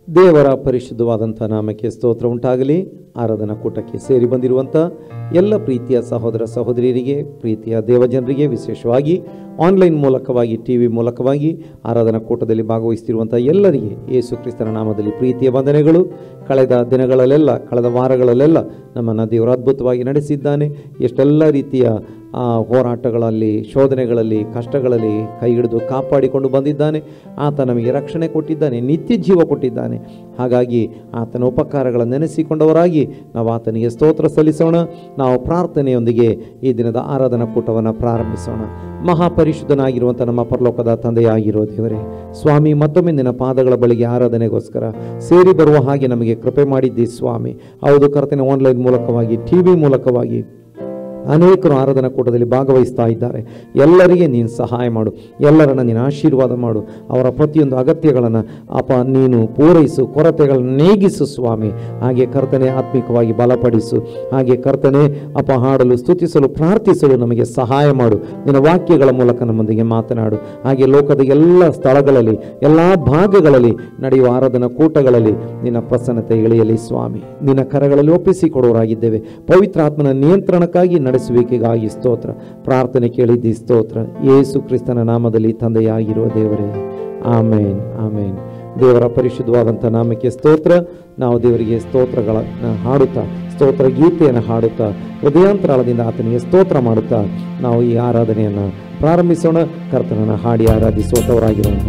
ದೇವರ ಪರಿಶುದ್ಧವಾದಂಥ ನಾಮಕ್ಕೆ ಸ್ತೋತ್ರ ಉಂಟಾಗಲಿ ಆರಾಧನಾ ಕೂಟಕ್ಕೆ ಸೇರಿ ಬಂದಿರುವಂಥ ಎಲ್ಲ ಪ್ರೀತಿಯ ಸಹೋದರ ಸಹೋದರಿಯರಿಗೆ ಪ್ರೀತಿಯ ದೇವಜನರಿಗೆ ವಿಶೇಷವಾಗಿ ಆನ್ಲೈನ್ ಮೂಲಕವಾಗಿ ಟಿ ವಿ ಮೂಲಕವಾಗಿ ಆರಾಧನಾ ಕೂಟದಲ್ಲಿ ಭಾಗವಹಿಸ್ತಿರುವಂಥ ಎಲ್ಲರಿಗೆ ಯೇಸು ಕ್ರಿಸ್ತನ ನಾಮದಲ್ಲಿ ಪ್ರೀತಿಯ ವಂದನೆಗಳು ಕಳೆದ ದಿನಗಳಲ್ಲೆಲ್ಲ ಕಳೆದ ವಾರಗಳಲ್ಲೆಲ್ಲ ನಮ್ಮನ್ನು ದೇವರು ಅದ್ಭುತವಾಗಿ ನಡೆಸಿದ್ದಾನೆ ಎಷ್ಟೆಲ್ಲ ರೀತಿಯ ಆ, ಹೋರಾಟಗಳಲ್ಲಿ ಶೋಧನೆಗಳಲ್ಲಿ ಕಷ್ಟಗಳಲ್ಲಿ ಕೈ ಹಿಡಿದು ಕಾಪಾಡಿಕೊಂಡು ಬಂದಿದ್ದಾನೆ ಆತ ನಮಗೆ ರಕ್ಷಣೆ ಕೊಟ್ಟಿದ್ದಾನೆ ನಿತ್ಯ ಜೀವ ಕೊಟ್ಟಿದ್ದಾನೆ ಹಾಗಾಗಿ ಆತನ ಉಪಕಾರಗಳನ್ನು ನೆನೆಸಿಕೊಂಡವರಾಗಿ ನಾವು ಆತನಿಗೆ ಸ್ತೋತ್ರ ಸಲ್ಲಿಸೋಣ ನಾವು ಪ್ರಾರ್ಥನೆಯೊಂದಿಗೆ ಈ ದಿನದ ಆರಾಧನಾ ಕೂಟವನ್ನು ಪ್ರಾರಂಭಿಸೋಣ ಮಹಾಪರಿಶುದ್ಧನಾಗಿರುವಂಥ ನಮ್ಮ ಪರಲೋಕದ ತಂದೆಯಾಗಿರೋ ದೇವರೇ ಸ್ವಾಮಿ ಮತ್ತೊಮ್ಮೆ ನಿನ್ನ ಪಾದಗಳ ಬಳಿಗೆ ಆರಾಧನೆಗೋಸ್ಕರ ಸೇರಿ ಬರುವ ಹಾಗೆ ನಮಗೆ ಕೃಪೆ ಮಾಡಿದ್ದಿ ಸ್ವಾಮಿ ಹೌದು ಕರ್ತನೆ ಆನ್ಲೈನ್ ಮೂಲಕವಾಗಿ ಟಿ ವಿ ಮೂಲಕವಾಗಿ ಅನೇಕರು ಆರಾಧನಾ ಕೂಟದಲ್ಲಿ ಭಾಗವಹಿಸ್ತಾ ಇದ್ದಾರೆ ಎಲ್ಲರಿಗೆ ನೀನು ಸಹಾಯ ಮಾಡು ಎಲ್ಲರನ್ನ ನೀನು ಆಶೀರ್ವಾದ ಮಾಡು ಅವರ ಪ್ರತಿಯೊಂದು ಅಗತ್ಯಗಳನ್ನು ಅಪ ನೀನು ಪೂರೈಸು ಕೊರತೆಗಳನ್ನು ನೇಗಿಸು ಸ್ವಾಮಿ ಹಾಗೆ ಕರ್ತನೆ ಆತ್ಮಿಕವಾಗಿ ಬಲಪಡಿಸು ಹಾಗೆ ಕರ್ತನೆ ಅಪ ಹಾಡಲು ಸ್ತುತಿಸಲು ಪ್ರಾರ್ಥಿಸಲು ನಮಗೆ ಸಹಾಯ ಮಾಡು ನಿನ್ನ ವಾಕ್ಯಗಳ ಮೂಲಕ ನಮ್ಮೊಂದಿಗೆ ಮಾತನಾಡು ಹಾಗೆ ಲೋಕದ ಎಲ್ಲ ಸ್ಥಳಗಳಲ್ಲಿ ಎಲ್ಲ ಭಾಗಗಳಲ್ಲಿ ನಡೆಯುವ ಆರಾಧನಾ ಕೂಟಗಳಲ್ಲಿ ನಿನ್ನ ಪ್ರಸನ್ನತೆ ಇಳಿಯಲಿ ಸ್ವಾಮಿ ನಿನ್ನ ಕರಗಳಲ್ಲಿ ಒಪ್ಪಿಸಿಕೊಡುವರಾಗಿದ್ದೇವೆ ಪವಿತ್ರಾತ್ಮನ ನಿಯಂತ್ರಣಕ್ಕಾಗಿ ನಡೆಸುವಿಕೆಗಾಗಿ ಸ್ತೋತ್ರ ಪ್ರಾರ್ಥನೆ ಕೇಳಿದ್ದಿ ಸ್ತೋತ್ರ ಯೇಸು ಕ್ರಿಸ್ತನ ನಾಮದಲ್ಲಿ ತಂದೆಯಾಗಿರುವ ದೇವರೇ ಆಮೇನ್ ಆಮೇನ್ ದೇವರ ಪರಿಶುದ್ಧವಾದಂಥ ನಾಮಕ್ಕೆ ಸ್ತೋತ್ರ ನಾವು ದೇವರಿಗೆ ಸ್ತೋತ್ರಗಳನ್ನು ಹಾಡುತ್ತಾ ಸ್ತೋತ್ರ ಗೀತೆಯನ್ನು ಹಾಡುತ್ತಾ ಹೃದಯಾಂತರಾಳದಿಂದ ಆತನಿಗೆ ಸ್ತೋತ್ರ ಮಾಡುತ್ತಾ ನಾವು ಈ ಆರಾಧನೆಯನ್ನು ಪ್ರಾರಂಭಿಸೋಣ ಕರ್ತನನ್ನು ಹಾಡಿ ಆರಾಧಿಸುವಂಥವರಾಗಿರೋಣ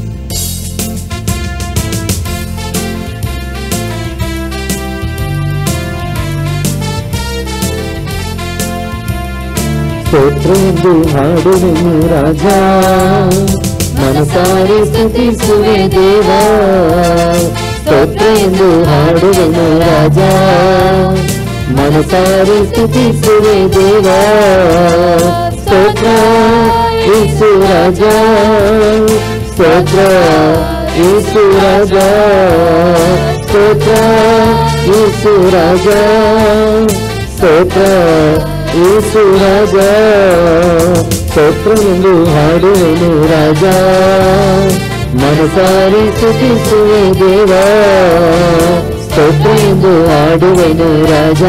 ಸ್ತೋತ್ರ ಎಂದು ಹಾಡುವೆನು ರಾಜ ಮನಸಾರೆ ಸ್ತುತಿಸುವೆ ದೇವ ಸ್ತೋತ್ರ ಎಂದು ಹಾಡುವೆನು ರಾಜ ಮನಸಾರೆ ಸ್ತುತಿಸುವೆ ದೇವ ಸ್ತೋತ್ರ ಯೇಸು ರಾಜ ಸ್ತೋತ್ರ ಯೇಸು ರಾಜ ಸ್ತೋತ್ರ ಯೇಸು ರಾಜ ಸ್ತೋತ್ರ ಯೇಸು ರಾಜ ಸ್ತೋತ್ರ ಎಂದು ಹಾಡುವೆನು ರಾಜ ಮನಸಾರಿ ಸ್ತುತಿಸುವೆ ದೇವ ಸ್ತೋತ್ರ ಎಂದು ಹಾಡುವೆನು ರಾಜ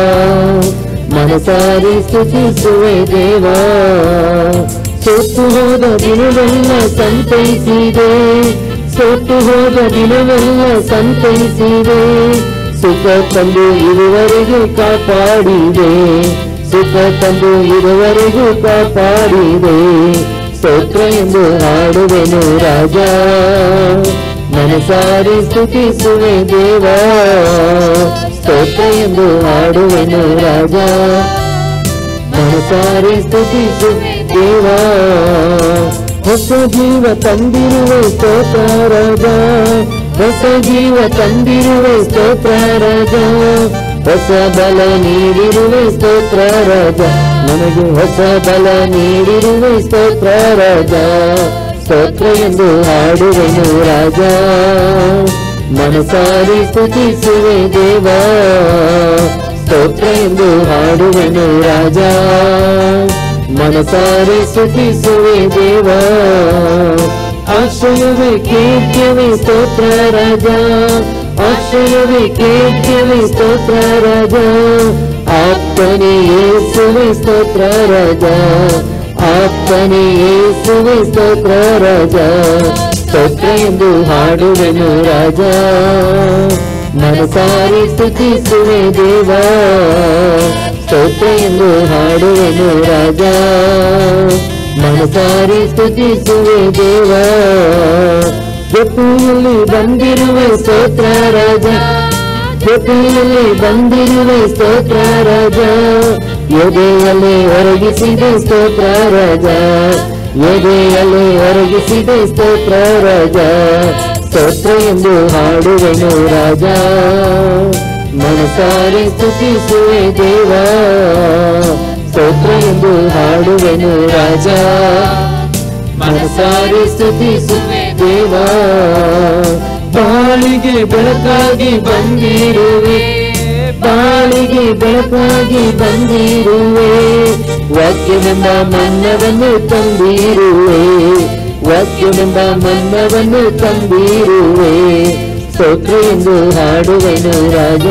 ಮನಸಾರಿ ಸ್ತುತಿಸುವೆ ದೇವ ಸೊತ್ತು ಹೋದ ದಿನವೆಲ್ಲ ಸಂತೈಸಿದೆ ಸೊತ್ತು ಹೋದ ದಿನವೆಲ್ಲ ಸಂತೈಸಿದೆ ಸುಖ ತಂದು ಇರುವರೆಗೂ ಕಾಪಾಡಿದೆ ಸುಖ ತಂದು ಇರುವರೆಗೂ ಕಾಪಾಡಿದೆ ಸ್ತೋತ್ರ ಎಂದು ಹಾಡುವೆನು ರಾಜ ಮನಸಾರಿ ಸ್ತುತಿಸುವೆ ದೇವ ಸ್ತೋತ್ರ ಎಂದು ಹಾಡುವೆನು ರಾಜ ಮನಸಾರಿ ಸ್ತುತಿಸುವೆ ದೇವ ಹೊಸ ಜೀವ ತಂದಿರುವೆ ಸ್ತೋತ್ರ ರಾಜ ಹೊಸ ಜೀವ ತಂದಿರುವೆ ಸ್ತೋತ್ರ ರಾಜ ಹೊಸ ಬಲ ನೀಡಿರುವೆ ಸ್ತೋತ್ರ ರಾಜ ನನಗೆ ಹೊಸ ಬಲ ನೀಡಿರುವೆ ಸ್ತೋತ್ರ ರಾಜ ಸ್ತೋತ್ರ ಎಂದು ಹಾಡುವೆನು ರಾಜ ಮನಸಾರಿ ಸ್ತುತಿಸುವೆ ದೇವ ಸ್ತೋತ್ರ ಎಂದು ಹಾಡುವೆನು ರಾಜ ಮನಸಾರಿ ಸ್ತುತಿಸುವೆ ದೇವ ಆಶ್ರಯವೇ ಕೀರ್ತಿಯವೇ ಸ್ತೋತ್ರ ರಾಜ ಆಶ್ರಯವೇ ಕೀರ್ತಿಯವೇ ಸ್ತೋತ್ರ ರಾಜ ಆಪ್ತನೇ ಯೇಸುವೆ ಸ್ತೋತ್ರ ರಾಜ ಆಪ್ತನೇ ಯೇಸುವೆ ಸ್ತೋತ್ರ ರಾಜ ಸ್ತೋತ್ರ ಎಂದು ಹಾಡುವೆನು ರಾಜ ಮನಸಾರಿ ಸ್ತುತಿಸುವೆ ದೇವ ಸ್ತೋತ್ರ ಎಂದು ಹಾಡುವೆನು ರಾಜ ಮನಸಾರಿ ಸ್ತುತಿಸುವೆ ದೇವ ಜೊತೆಯಲ್ಲಿ ಬಂದಿರುವೆ ಸ್ತೋತ್ರ ರಾಜ ಜೊತೆಯಲ್ಲಿ ಬಂದಿರುವೆ ಸ್ತೋತ್ರ ರಾಜ ಎದೆಯಲ್ಲಿ ಒರಗಿಸಿದೆ ಸ್ತೋತ್ರ ರಾಜ ಎದೆಯಲ್ಲಿ ಒರಗಿಸಿದೆ ಸ್ತೋತ್ರ ರಾಜ ಸ್ತೋತ್ರ ಎಂದು ಹಾಡುವೆನು ರಾಜ ಮನಸಾರಿ ಸ್ತುತಿಸುವೆ ದೇವ ಸ್ತೋತ್ರ ಎಂದು ಹಾಡುವೆನು ರಾಜ ಮನಸಾರಿ ಸ್ತುತಿಸುವೆ ದೇವ ಬಾಳಿಗೆ ಬೆಳಕಾಗಿ ಬಂದಿರುವೆ ಬಾಳಿಗೆ ಬೆಳಕಾಗಿ ಬಂದಿರುವೆ ವಾಕ್ಯವೆಂಬ ಮನ್ನವನ್ನು ತಂದಿರುವೆ ವಾಕ್ಯವೆಂಬ ಮನ್ನವನ್ನು ತಂದಿರುವೆ ಸ್ತೋತ್ರ ಎಂದು ಹಾಡುವೆನು ರಾಜ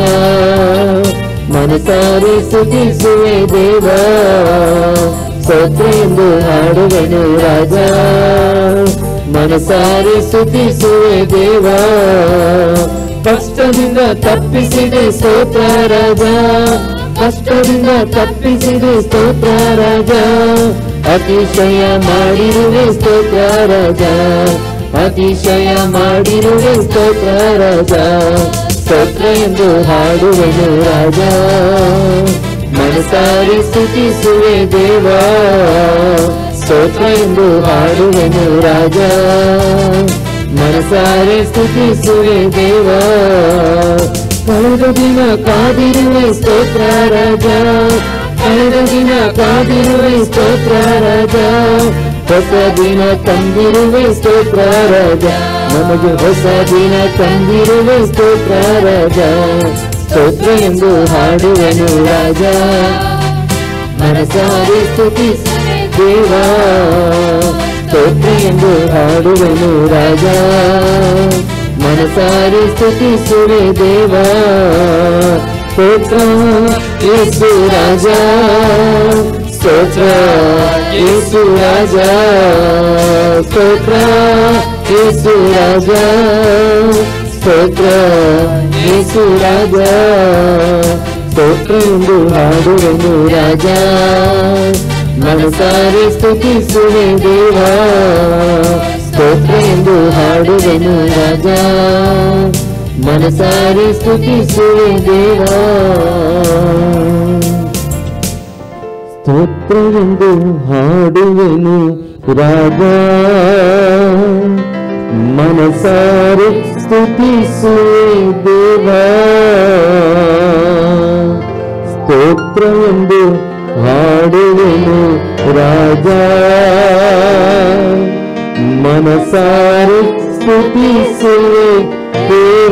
ಮನಸಾರಿ ಸ್ತುತಿಸುವೆ ದೇವ ಸ್ತೋತ್ರ ಎಂದು ಹಾಡುವೆನು ರಾಜ ಮನಸಾರಿ ಸ್ತುತಿಸುವೆ ದೇವ ಕಷ್ಟದಿಂದ ತಪ್ಪಿಸಿದೆ ಸ್ತೋತ್ರ ರಾಜ ಕಷ್ಟದಿಂದ ತಪ್ಪಿಸಿದೆ ಸ್ತೋತ್ರ ರಾಜ ಅತಿಶಯ ಮಾಡಿರುವೆ ಸ್ತೋತ್ರ ರಾಜ ಅತಿಶಯ ಮಾಡಿರುವೆ ಸ್ತೋತ್ರ ರಾಜ ಸ್ತೋತ್ರ ಎಂದು ಹಾಡುವೆನು ರಾಜ ಮನಸಾರಿ ಸ್ತುತಿಸುವೆ ದೇವ ಸ್ತೋತ್ರ ಎಂದು ಹಾಡುವೆನು ರಾಜ ಮನಸಾರೆ ಸ್ತುತಿಸುವೆ ದೇವ ಕಳೆದ ದಿನ ಕಾದಿರುವೆ ಸ್ತೋತ್ರ ರಾಜ ಕಳೆದ ದಿನ ಕಾದಿರುವೆ ಸ್ತೋತ್ರ ರಾಜ ಹೊಸ ದಿನ ತಂದಿರುವೆ ಸ್ತೋತ್ರ ರಾಜ ನಮಗೆ ಹೊಸ ದಿನ ತಂದಿರುವೆ ಸ್ತೋತ್ರ ರಾಜ ಸ್ತೋತ್ರ ಎಂದು ಹಾಡುವೆನು ರಾಜ ಮನಸಾರಿ ಸ್ತುತಿಸುವೆ ದೇವ ಸ್ತೋತ್ರ ಎಂದು ಹಾಡುವೆನು ರಾಜ ಮನಸಾರಿ ಸ್ತುತಿಸುವೆ ದೇವ ಸ್ತೋತ್ರ ಯೇಸು ರಾಜ ಸ್ತೋತ್ರ ಯೇಸು ರಾಜ ಸ್ತೋತ್ರ ಯೇಸು ರಾಜ ಸ್ತೋತ್ರ ಯೇಸು ರಾಜ ಸ್ತೋತ್ರ ಎಂದು ಹಾಡುವೆನು ರಾಜ ಮನಸಾರಿ ಸ್ತುತಿಸುವೆ ದೇವ ಸ್ತೋತ್ರ ಎಂದು ಹಾಡುವೆನು ರಾಜ ಮನಸಾರಿ ಸ್ತುತಿಸುವೆ ದೇವ ಸ್ತೋತ್ರವೆಂದು ಹಾಡುವೆನು ರಾಜ ಮನಸಾರಿ ಸ್ತುತಿಸುವೆ ದೇವ ಸ್ತೋತ್ರವೆಂದು ಹಾಡುವೆನು ರಾಜ ಮನಸಾರಿ ಸ್ತುತಿಸುವೆ ದೇವ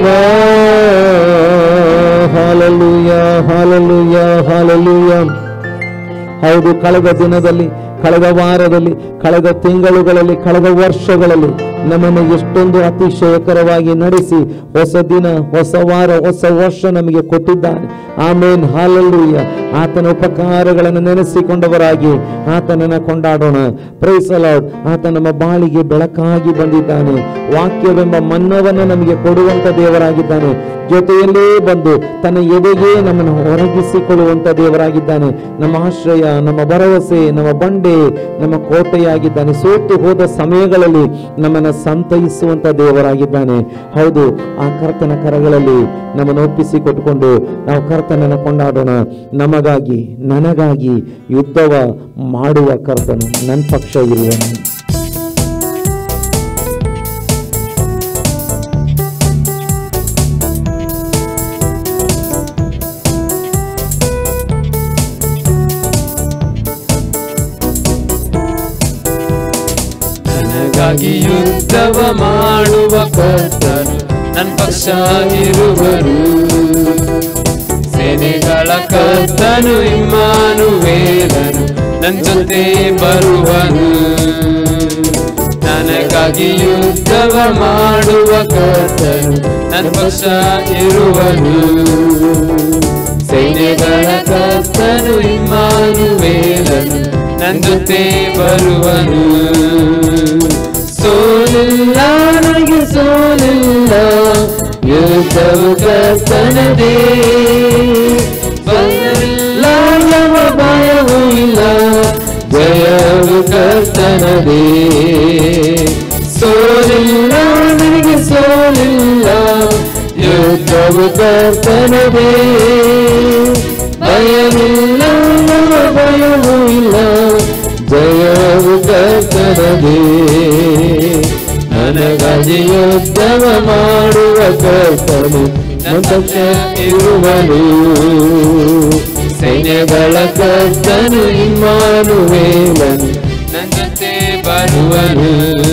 ಹಾಲಲುಯ ಹಾಲಲುಯ ಹಾಲಲುಯ ಹೌದು ಕಳೆದ ದಿನದಲ್ಲಿ ಕಳೆದ ವಾರದಲ್ಲಿ ಕಳೆದ ತಿಂಗಳುಗಳಲ್ಲಿ ಕಳೆದ ವರ್ಷಗಳಲ್ಲಿ ನಮ್ಮನ್ನು ಎಷ್ಟೊಂದು ಅತಿಶಯಕರವಾಗಿ ನಡೆಸಿ ಹೊಸ ದಿನ ಹೊಸ ವಾರ ಹೊಸ ವರ್ಷ ನಮಗೆ ಕೊಟ್ಟಿದ್ದಾನೆ ಆಮೇನ್ ಹಾಲಲ್ಲೂಯ್ಯ ಆತನ ಉಪಕಾರಗಳನ್ನು ನೆನೆಸಿಕೊಂಡವರಾಗಿ ಆತನನ್ನ ಕೊಂಡಾಡೋಣ ಪ್ರೈಸ್ ಅಲಾಡ್ ಆತ ನಮ್ಮ ಬಾಳಿಗೆ ಬೆಳಕಾಗಿ ಬಂದಿದ್ದಾನೆ ವಾಕ್ಯವೆಂಬ ಮನ್ನವನ್ನು ನಮಗೆ ಕೊಡುವಂತ ದೇವರಾಗಿದ್ದಾನೆ ಜೊತೆಯಲ್ಲೇ ಬಂದು ತನ್ನ ಎದೆಗೆ ನಮ್ಮನ್ನು ಹೊರಗಿಸಿಕೊಳ್ಳುವಂತ ದೇವರಾಗಿದ್ದಾನೆ ನಮ್ಮ ಆಶ್ರಯ ನಮ್ಮ ಭರವಸೆ ನಮ್ಮ ಬಂಡೆ ನಮ್ಮ ಕೋಟೆಯಾಗಿದ್ದಾನೆ ಸೋತು ಹೋದ ಸಮಯಗಳಲ್ಲಿ ನಮ್ಮನ್ನು ಸಂತೈಸುವಂತ ದೇವರಾಗಿದ್ದಾನೆ ಹೌದು ಆ ಕರ್ತನ ಕರಗಳಲ್ಲಿ ನಮ್ಮನ್ನು ಒಪ್ಪಿಸಿ ಕೊಟ್ಟುಕೊಂಡು ನಾವು ಕರ್ತನನ್ನು ಕೊಂಡಾಡೋಣ ನಮಗಾಗಿ ನನಗಾಗಿ ಯುದ್ಧವ ಮಾಡುವ ಕರ್ತನು ನನ್ನ ಪಕ್ಷ ಇರುವನು ನನಗಾಗಿ ಯುದ್ಧವ ಮಾಡುವ ಕರ್ತನು ನನ್ನ ಪಕ್ಷ ಇರುವರು ಸೇನೆಗಳ ಕರ್ತನು ಇಮ್ಮಾನುವೇಲನು ನನ್ನ ಜೊತೆ ಬರುವನು ನನಗಾಗಿ ಯುದ್ಧವ ಮಾಡುವ ಕರ್ತನು ನನ್ನ ಪಕ್ಷ ಇರುವನು ಸೈನ್ಯಗಳ ಕರ್ತನು ಇಮ್ಮಾನುವೇಲನು ನನ್ನ ಜೊತೆ ಬರುವನು ಸೋಲಿಲ್ಲ ನನಗೆ ಸೋಲಿಲ್ಲ ಯುದ್ಧವು ಕರ್ತನದೇ ಭಯವಿಲ್ಲ ಯಾವ ಭಯವೂ ಇಲ್ಲ ಜಯವು ಕರ್ತನದೇ ಸೋಲಿಲ್ಲ ನನಗೆ ಸೋಲಿಲ್ಲ ಯುದ್ಧವು ಕರ್ತನದೇ ಭಯವಿಲ್ಲ ಯಾವ ಭಯವೂ ಇಲ್ಲ ಜಯವು ಕರ್ತನದೇ ನನಗಾಗಿ ಯುದ್ಧವ ಮಾಡುವ ಕರ್ತನು ನನ್ನ ಪಕ್ಷ ಇರುವನು ಸೈನ್ಯಗಳ ಕರ್ತನು ಇಮ್ಮಾನುವೇಲನು ನನ್ನ ಜೊತೆ ಬರುವನು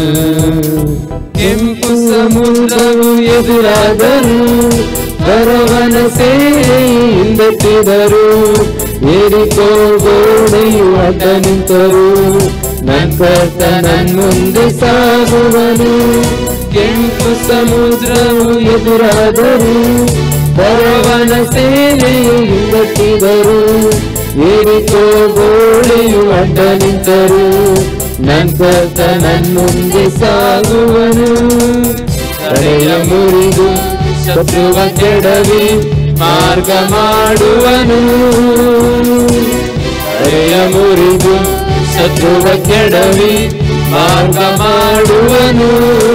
ಕೆಂಪು ಸಮುದ್ರವು ಎದುರಾದರು ಬರವನ ಸೇರಿಯಿಂದೆತ್ತಿದರು ಏರಿಕೋ ಗೋಡೆಯು ಅಡ್ಡ ನಿಂತರು ನನ್ನ ಕರ್ತ ನನ್ನ ಮುಂದೆ ಸಾಗುವನು ಕೆಂಪು ಸಮುದ್ರವು ಎದುರಾದರು ಬರವನ ಸೇನೆಯು ಹಿಂದಟ್ಟಿದರು ಏರಿಕೋ ಗೋಳಿಯು ಅಡ್ಡ ನಿಂತರು ನಂತರ ನನ್ನುಂದೆ ಸಾಗುವನು ತಡೆಯ ಮುರಿದು ಶತ್ರುವ ಕೆಡವಿ ಮಾರ್ಗ ಮಾಡುವನು ತಡೆಯ ಮುರಿದು ಶತ್ರುವ ಕೆಡವಿ ಮಾರ್ಗ ಮಾಡುವನು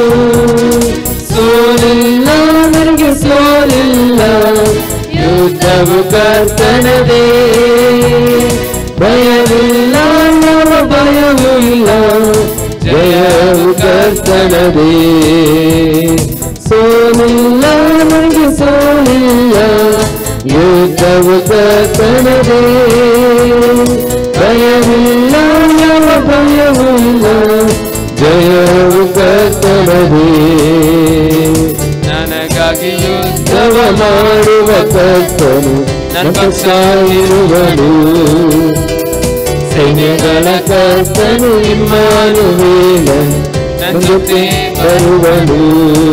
ಸೋಲಿಲ್ಲ ನನಗೆ ಸೋಲಿಲ್ಲ ಯುದ್ಧವು ಕರ್ತನದೇ ಭಯವಿಲ್ಲ ಯಾವ ಭಯವೂ ಇಲ್ಲ ಜಯವು ಕರ್ತನದೇ ಸೋಲಿಲ್ಲ ನನಗೆ ಸೋಲಿಲ್ಲ ಯುದ್ಧವು ಕರ್ತನದೇ ಭಯವಿಲ್ಲ ಯಾವ ಭಯವೂ ಇಲ್ಲ ಜಯವು ಕರ್ತನದೇ ನನಗಾಗಿ ಯುದ್ಧವ ಮಾಡುವ ಕರ್ತನು ನನ್ನ ಪಕ್ಷ ಇರುವನು ಸೈನ್ಯಗಳ ಕರ್ತನು ಇಮ್ಮಾನುವೇಲ ನನ್ನ ಜೊತೆ ಬರುವನು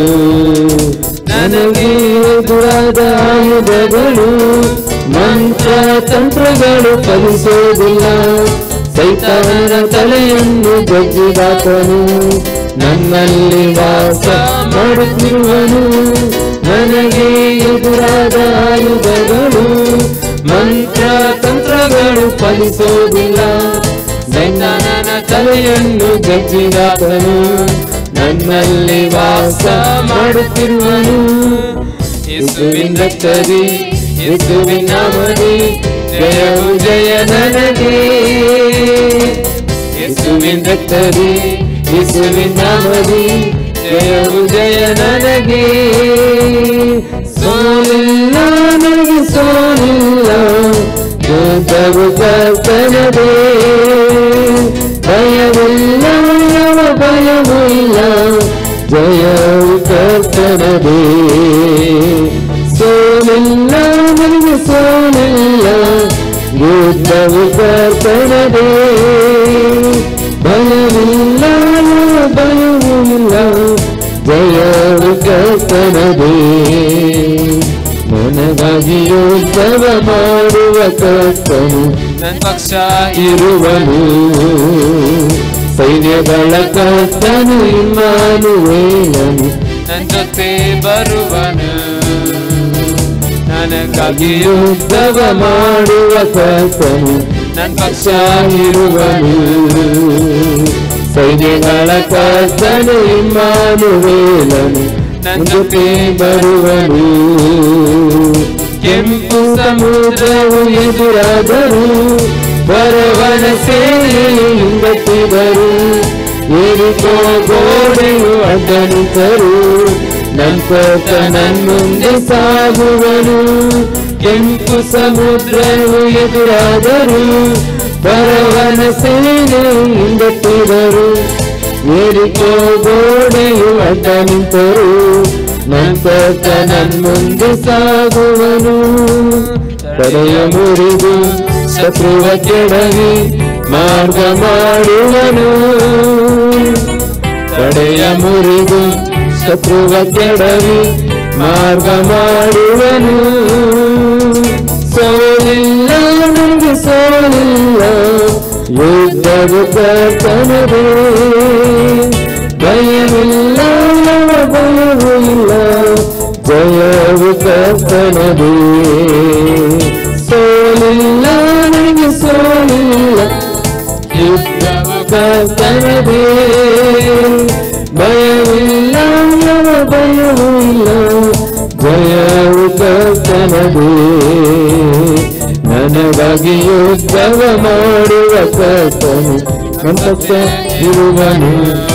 ನನಗೆ ಎದುರಾದ ಆಯುಧಗಳು ಮಂತ್ರ ತಂತ್ರಗಳು ಫಲಿಸೋದಿಲ್ಲ ಸೈತಾನನ ತಲೆಯನ್ನು ಜಜ್ಜಿದಾತನು ನನ್ನಲ್ಲಿ ವಾಸ ಮಾಡುತ್ತಿರುವನು ನನಗೆ ಎದುರಾದ ಆಯುಧಗಳು ಮಂತ್ರ ತಂತ್ರಗಳು ಫಲಿಸೋದಿಲ್ಲ ಸೈತಾನನ ತಲೆಯನ್ನು ಜಜ್ಜಿದಾತನು ನನ್ನಲ್ಲಿ ವಾಸ ಮಾಡುತ್ತಿರುವನು ಯೇಸುವಿನ ರಕ್ತದಿ ಯೇಸುವಿನ ನಾಮದಿ ಜಯವು ಜಯ ನನಗೆ ಯೇಸುವಿನ ರಕ್ತದಿ ಯೇಸುವಿನ ನಾಮದಿ ಜಯವು ಜಯ ನನಗೆ ಸೋಲಿಲ್ಲ ನನಗೆ ಸೋಲಿಲ್ಲ ಯುದ್ಧವು ಕರ್ತನದೇ ಭಯವಿಲ್ಲ ಯಾವ ಭಯವೂ ಇಲ್ಲ ಜಯವು ಕರ್ತನದೇ ಸೋಲಿಲ್ಲ ನನಗೆ ಸೋಲಿಲ್ಲ ಯುದ್ಧವು ಕರ್ತನದೇ ಭಯವಿಲ್ಲ ಯಾವ ಭಯವೂ ಇಲ್ಲ ಜಯವು ಕರ್ತನದೇ ನನಗಾಗಿ ಯುದ್ಧವ ಮಾಡುವ ಕರ್ತನು ನನ್ನ ಪಕ್ಷ ಇರುವನು ಸೈನ್ಯಗಳ ಕರ್ತನು ಇಮ್ಮಾನುವೇಲನು ನನ್ನ ಜೊತೆ ಬರುವನು ನನಗಾಗಿ ಯುದ್ಧವ ಮಾಡುವ ಕರ್ತನು ನನ್ನ ಪಕ್ಷ ಇರುವನು ಸೈನ್ಯಗಳ ಕರ್ತನು ಇಮ್ಮಾನುವೇಲನು ನನ್ನ ಜೊತೆ ಬರುವನು ಕೆಂಪು ಸಮುದ್ರವು ಎದುರಾದರು ಬರವನ ಸೇನೆಯು ಹಿಂಗಟ್ಟಿದರು ಏರಿಕೋ ಗೋಡೆಯು ಅಡ್ಡನಿತರು ನಂತರ ನನ್ನುಂದೆ ಸಾಗುವನು ಕೆಂಪು ಸಮುದ್ರವು ಎದುರಾದರು ಬರವನ ಸೇನೆಯು ಹಿಂಗಟ್ಟಿದರು ಏರಿಕೋ ಗೋಡೆಯು ಅಡ್ಡ ನಿಂತರು ನಂತರ ನನ್ಮುಂದೆ ಸಾಗುವನು ತಡೆಯ ಮುರಿದು ಶತ್ರುವ ಕೆಡವಿ ಮಾರ್ಗ ಮಾಡುವನು ತಡೆಯ ಮುರಿದು ಶತ್ರುವ ಕೆಡವಿ ಮಾರ್ಗ ಮಾಡುವನು ಸೋಲಿಲ್ಲ ನನಗೆ ಸೋಲಿಲ್ಲ ಯುದ್ಧವು ಕರ್ತನದೇ ಭಯವಿಲ್ಲ ಯಾವ ಭಯವೂ ಇಲ್ಲ ಜಯವು ಕರ್ತನದೇ ಸೋಲಿಲ್ಲ ನನಗೆ ಸೋಲಿಲ್ಲ ಯುದ್ಧವು ಕರ್ತನದೇ ಭಯವಿಲ್ಲ ಯಾವ ಭಯವೂ ಇಲ್ಲ ಜಯವು ಕರ್ತನದೇ ನನಗಾಗಿ ಯುದ್ಧವ ಮಾಡುವ ಕರ್ತನು ನನ್ನ ಪಕ್ಷ ಇರುವನು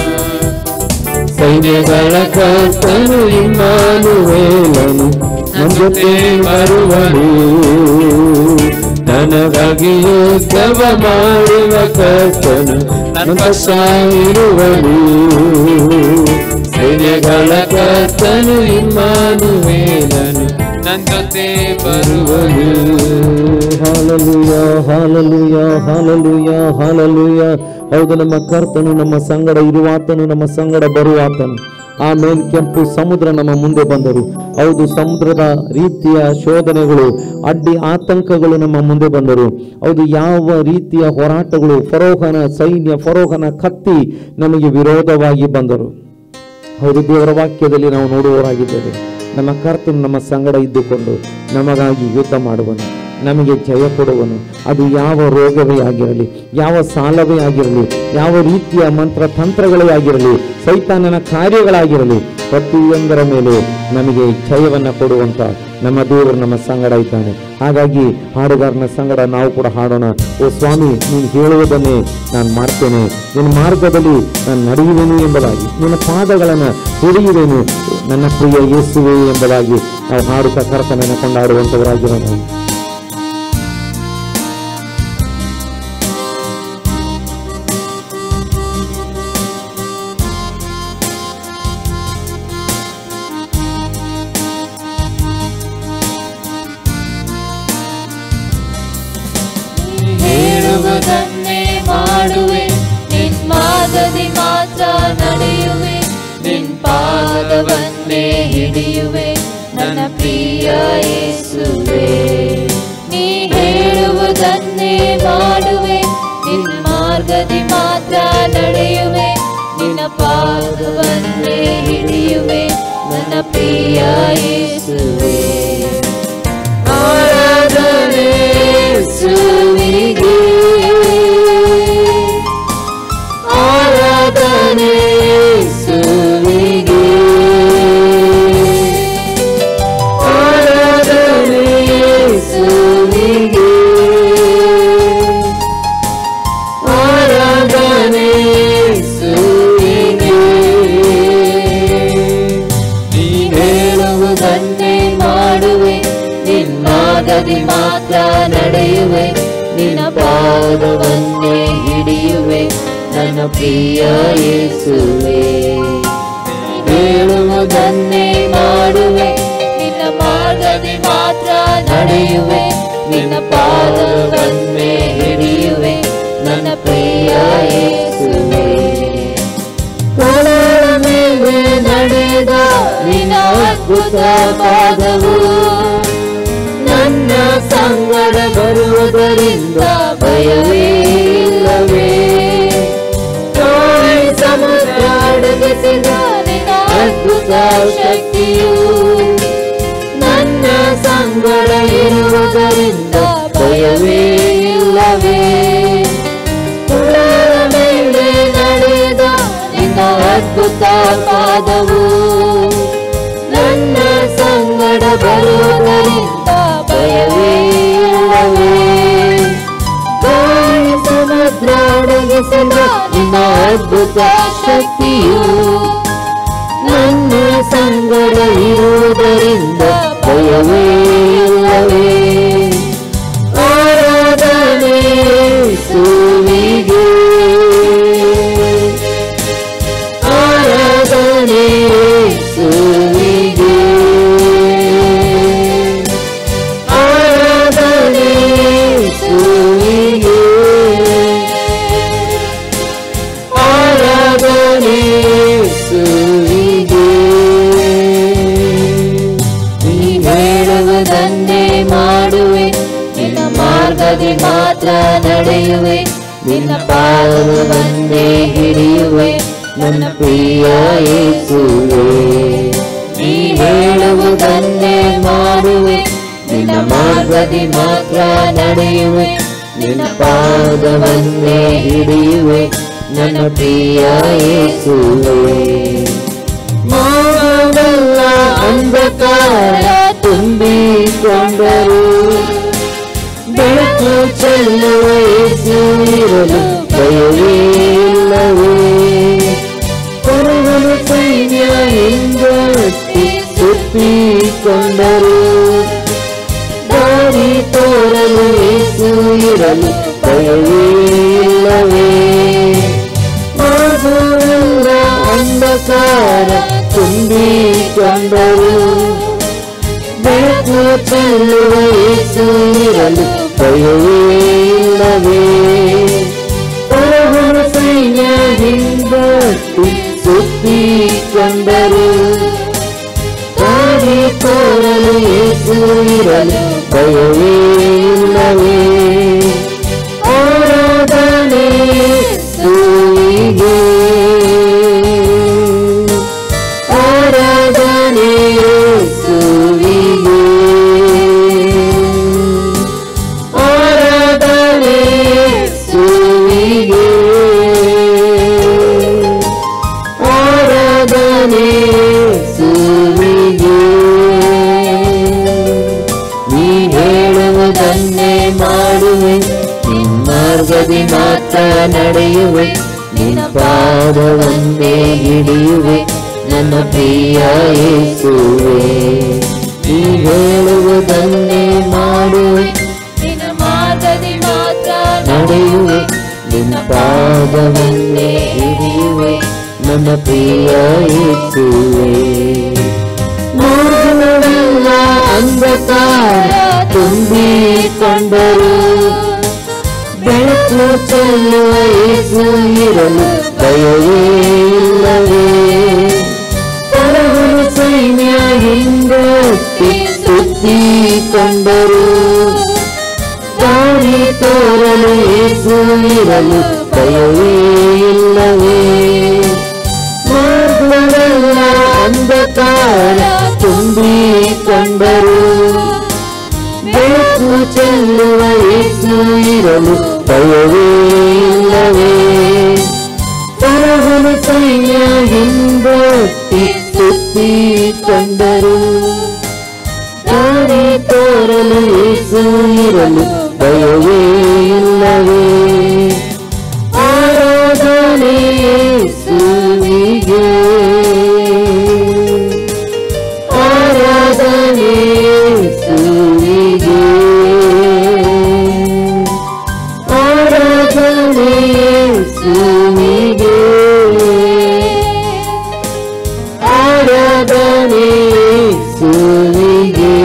ಸೈನ್ಯಗಳ ಕರ್ತನು ಇಮ್ಮಾನುವೇಲನು ನನ್ನ ಜೊತೆ ಬರುವನು ನನಗಾಗಿ ಯುದ್ಧವ ಮಾಡುವ ಕರ್ತನು ನನ್ನ ಪಕ್ಷ ಇರುವನು ಸೈನ್ಯಗಳ ಕರ್ತನು ಇಮ್ಮಾನುವೇಲನು ನನ್ನ ಜೊತೆ ಬರುವನು ಹಾಲಲುಯ ಹಾಲಲುಯ ಹಾಲಲುಯ ಹಾಲಲುಯ ಹೌದು ನಮ್ಮ ಕರ್ತನು ನಮ್ಮ ಸಂಗಡ ಇರುವಾತನು ನಮ್ಮ ಸಂಗಡ ಬರುವಾತನು ಆಮೇನ್ ಕೆಂಪು ಸಮುದ್ರ ನಮ್ಮ ಮುಂದೆ ಬಂದರು ಹೌದು ಸಮುದ್ರದ ರೀತಿಯ ಶೋಧನೆಗಳು ಅಡ್ಡಿ ಆತಂಕಗಳು ನಮ್ಮ ಮುಂದೆ ಬಂದರು ಹೌದು ಯಾವ ರೀತಿಯ ಹೋರಾಟಗಳು ಫರೋಹನ ಸೈನ್ಯ ಫರೋಹನ ಕತ್ತಿ ನಮಗೆ ವಿರೋಧವಾಗಿ ಬಂದರು ಹೌದು ದೇವರ ವಾಕ್ಯದಲ್ಲಿ ನಾವು ನೋಡುವವರಾಗಿದ್ದೇವೆ ನಮ್ಮ ಕರ್ತನು ನಮ್ಮ ಸಂಗಡ ಇದ್ದುಕೊಂಡು ನಮಗಾಗಿ ಯುದ್ಧ ಮಾಡುವನು ನಮಗೆ ಜಯ ಕೊಡುವನು ಅದು ಯಾವ ರೋಗವೇ ಆಗಿರಲಿ ಯಾವ ಸಾಲವೇ ಆಗಿರಲಿ ಯಾವ ರೀತಿಯ ಮಂತ್ರ ತಂತ್ರಗಳೇ ಆಗಿರಲಿ ಸೈತಾನನ ಕಾರ್ಯಗಳಾಗಿರಲಿ ಪ್ರತಿಯೊಂದರ ಮೇಲೆ ನಮಗೆ ಜಯವನ್ನು ಕೊಡುವಂತ ನಮ್ಮ ದೇವರು ನಮ್ಮ ಸಂಗಡ ಇದ್ದಾನೆ ಹಾಗಾಗಿ ಹಾಡುಗಾರನ ಸಂಗಡ ನಾವು ಕೂಡ ಹಾಡೋಣ ಓ ಸ್ವಾಮಿ ನೀನು ಹೇಳುವುದನ್ನೇ ನಾನು ಮಾಡ್ತೇನೆ ನಿನ್ನ ಮಾರ್ಗದಲ್ಲಿ ನಾನು ನಡೆಯುವೆನು ಎಂಬುದಾಗಿ ನಿನ್ನ ಪಾದಗಳನ್ನು ಹಿಡಿಯುವೆನು ನನ್ನ ಪ್ರಿಯ ಯೇಸುವೆ ಎಂಬುದಾಗಿ ನಾವು ಹಾಡುತ್ತಾ ಕರ್ತನನ್ನು ಕೊಂಡಾಡುವಂಥವರಾಗಿರೋಣ ಹೇಳುವುದನ್ನೇ ಮಾಡುವೆ ನಿನ್ ಮಾರ್ಗದಿ ಮಾತ್ರ ನಡೆಯುವೆ ನಿನ್ ಪಾದವನ್ನೇ ಹಿಡಿಯುವೆ ನನ್ನ ಪ್ರಿಯ ಯೇಸುವೆ ನೀ ಹೇಳುವುದನ್ನೇ ಮಾಡುವೆ ನಿನ್ ಮಾರ್ಗದಿ ಮಾತ್ರ ನಡೆಯುವೆ ನಿನ್ನ ಪಾದವನ್ನೇ ಹಿಡಿಯುವೆ ನನ್ನ ಪ್ರಿಯ ಯೇಸುವೆ ಆರಾಧನೆ ಯೇಸುವಿಗೆ ಆರಾಧನೆ ಯೇಸುವಿಗೆ ಆರಾಧನೆ ಯೇಸುವಿಗೆ ಆರಾಧನೆ ಯೇಸುವಿಗೆ ನೀ ಹೇಳುವುದನ್ನೇ ಮಾಡುವೆ ನಿನ್ನಾಗದಿ ಮಾತ್ರ ನಡೆಯುವೆ ನಿನ್ನ ಪಾದವನ್ನೇ ಹಿಡಿಯುವೆ ನನ್ನ ಪ್ರಿಯ ಯೇಸುವೆ ಹೇಳುವುದನ್ನೇ ಮಾಡುವೆ ನಿನ್ನ ಮಾರ್ಗದಿ ಮಾತ್ರ ನಡೆಯುವೆ ನಿನ್ನ ಪಾದವನ್ನೇ ಹಿಡಿಯುವೆ ನನ್ನ ಪ್ರಿಯ ಯೇಸುವೆ ಕಡಲ ಮೇಲೆ ನಡೆದ ನಿನ್ನ ಅದ್ಭುತ ಪಾದವು ನನ್ನ ಸಂಗಡ ಬರುವುದರಿಂದ ಭಯವೇ ಇಲ್ಲವೇ ತಾಯಿ ಸಮುದ್ರ ಅಡಗಿಸಿದ ನಿನ್ನ ಅದ್ಭುತ ಶಕ್ತಿಯು ನನ್ನ ಸಂಗಡ ಇರುವುದರಿಂದ ಭಯವೇ ಇಲ್ಲವೇ ಕುಳರ ಮೇಲೆ ನಡೆದ ನಿನ್ನ ಅದ್ಭುತ ಪಾದವು ನನ್ನ ಸಂಗಡ ಬರುವುದರಿಂದ ಭಯವೇ ಇಲ್ಲವೇ ಗಾಳಿ ಸಮುದ್ರ ಅಡಗಿಸಿದ ನಿನ್ನ ಅದ್ಭುತ ಶಕ್ತಿಯು ನನ್ನ ಸಂಗಡ ಇರುವುದರಿಂದ ಭಯವೇ ಇಲ್ಲವೇ ಆರಾಧನೆ ಸುವಿಗೆ ಆರಾಧನೆ ಸುವಿಗೆ ಆರಾಧನೆ ಸುವಿಗೆ ಆರಾಧನೆ ಸುವಿಗೆ ನೀ ಹೇಳುವುದನ್ನೇ ಮಾಡುವೆ ನಿನ್ನ ಮಾರ್ಗದಿ ಮಾತ್ರ ನಡೆಯುವೆ ನಿನ್ನ ಪಾದವನ್ನೇ ಹಿಡಿಯುವೆ ನನ್ನ ಪ್ರಿಯ ಯೇಸುವೆ ನೀ ಹೇಳುವುದನ್ನೇ ಮಾಡುವೆ ನಿನ್ನ ಮಾರ್ಗದಿ ಮಾತ್ರ ನಡೆಯುವೆ ನಿನ್ನ ಪಾದವನ್ನೇ ಹಿಡಿಯುವೆ ನನ್ನ ಪ್ರಿಯ ಯೇಸುವೆ ಮಾನವೆಲ್ಲ ಅಂಧಕಾರ ತುಂಬಿಕೊಂಡರು ಬೆಳಕು ಚೆಲ್ಲುವ ಯೇಸು ಇರಲು ಭಯವೇ ಇಲ್ಲವೇ ಕೊರಗಲು ಸೈನ್ಯ ಹಿಂದಟ್ಟಿ ಸುತ್ತಿಕೊಂಡರು ದಾರಿ ತೋರಲು ಯೇಸು ಇರಲು ಭಯವೇ ಇಲ್ಲವೇ ಮಾಧುರಲ್ಲ ಅಂಧಕಾರ ತುಂಬಿಕೊಂಡರು ಬೆಳಕು ಚೆಲ್ಲುವ ಯೇಸು ಇರಲು ಭಯವೇ ಇಲ್ಲವೇ ಹೊರಗುಣ ಸೈನ್ಯ ಹಿಂದಟ್ಟಿ ಸುತ್ತಿಕೊಂಡರು ದಾರಿ ತೋರಲು ಯೇಸು ಇರಲು ಭಯವೇ ಇಲ್ಲವೇ ಆರಾಧನೆ ಯೇಸುವಿಗೆ ಆರಾಧನೆ ಯೇಸುವಿಗೆ ಆರಾಧನೆ ಯೇಸುವಿಗೆ ಆರಾಧನೆ ಯೇಸುವಿಗೆ ನೀ ಹೇಳುವುದನ್ನೇ ಮಾಡುವೆ ನಿನ್ನ ಮಾರ್ಗದಿ ಮಾತ್ರ ನಡೆಯುವೆ ನಿನ್ನ ಪಾದವನ್ನೇ ಹಿಡಿಯುವೆ ನನ್ನ ಪ್ರಿಯ ಯೇಸುವೆ ನೀ ಹೇಳುವುದನ್ನೇ ಮಾಡುವೆ ನಿನ್ನ ಮಾರ್ಗದಿ ಮಾತ್ರ ನಡೆಯುವೆ ನಿನ್ನ ಪಾದವನ್ನೇ ಹಿಡಿಯುವೆ ನನ್ನ ಪ್ರಿಯ ಯೇಸುವೆ ಮಾರ್ಗವೆಲ್ಲ ಅಂಧಕಾರ ತುಂಬಿಕೊಂಡರು ಬೆಳಕು ಚೆಲ್ಲುವ ಯೇಸು ಇರಲು ಭಯವೇ ಇಲ್ಲವೇ ಪರವನು ಸೈನ್ಯ ಹಿಂದಕ್ಕೆ ಸುತ್ತಿಕೊಂಡರು ದಾರಿ ತೋರಲು ಯೇಸು ಇರಲು ಭಯವೇ ಇಲ್ಲವೇ ಮಾರ್ಗವೆಲ್ಲ ಅಂಧಕಾರ ತುಂಬಿಕೊಂಡರು ಬೆಳಕು ಚೆಲ್ಲುವ ಯೇಸು ಇರಲು ಭಯವೇ ಇಲ್ಲವೇ ಪರವನ ಸೈನ್ಯ ಹಿಂದೊತ್ತಿ ಸುತ್ತಿಕೊಂಡರು ದಾರಿ ತೋರಲು ಯೇಸು ಇರಲು ಭಯವೇ ಇಲ್ಲವೇ ಆರಾಧನೆ ಯೇಸುವಿಗೆ ಆರಾಧನೆ ಯೇಸುವಿಗೆ ಆರಾಧನೆ ಯೇಸುವಿಗೆ ಆರಾಧನೆ ಯೇಸುವಿಗೆ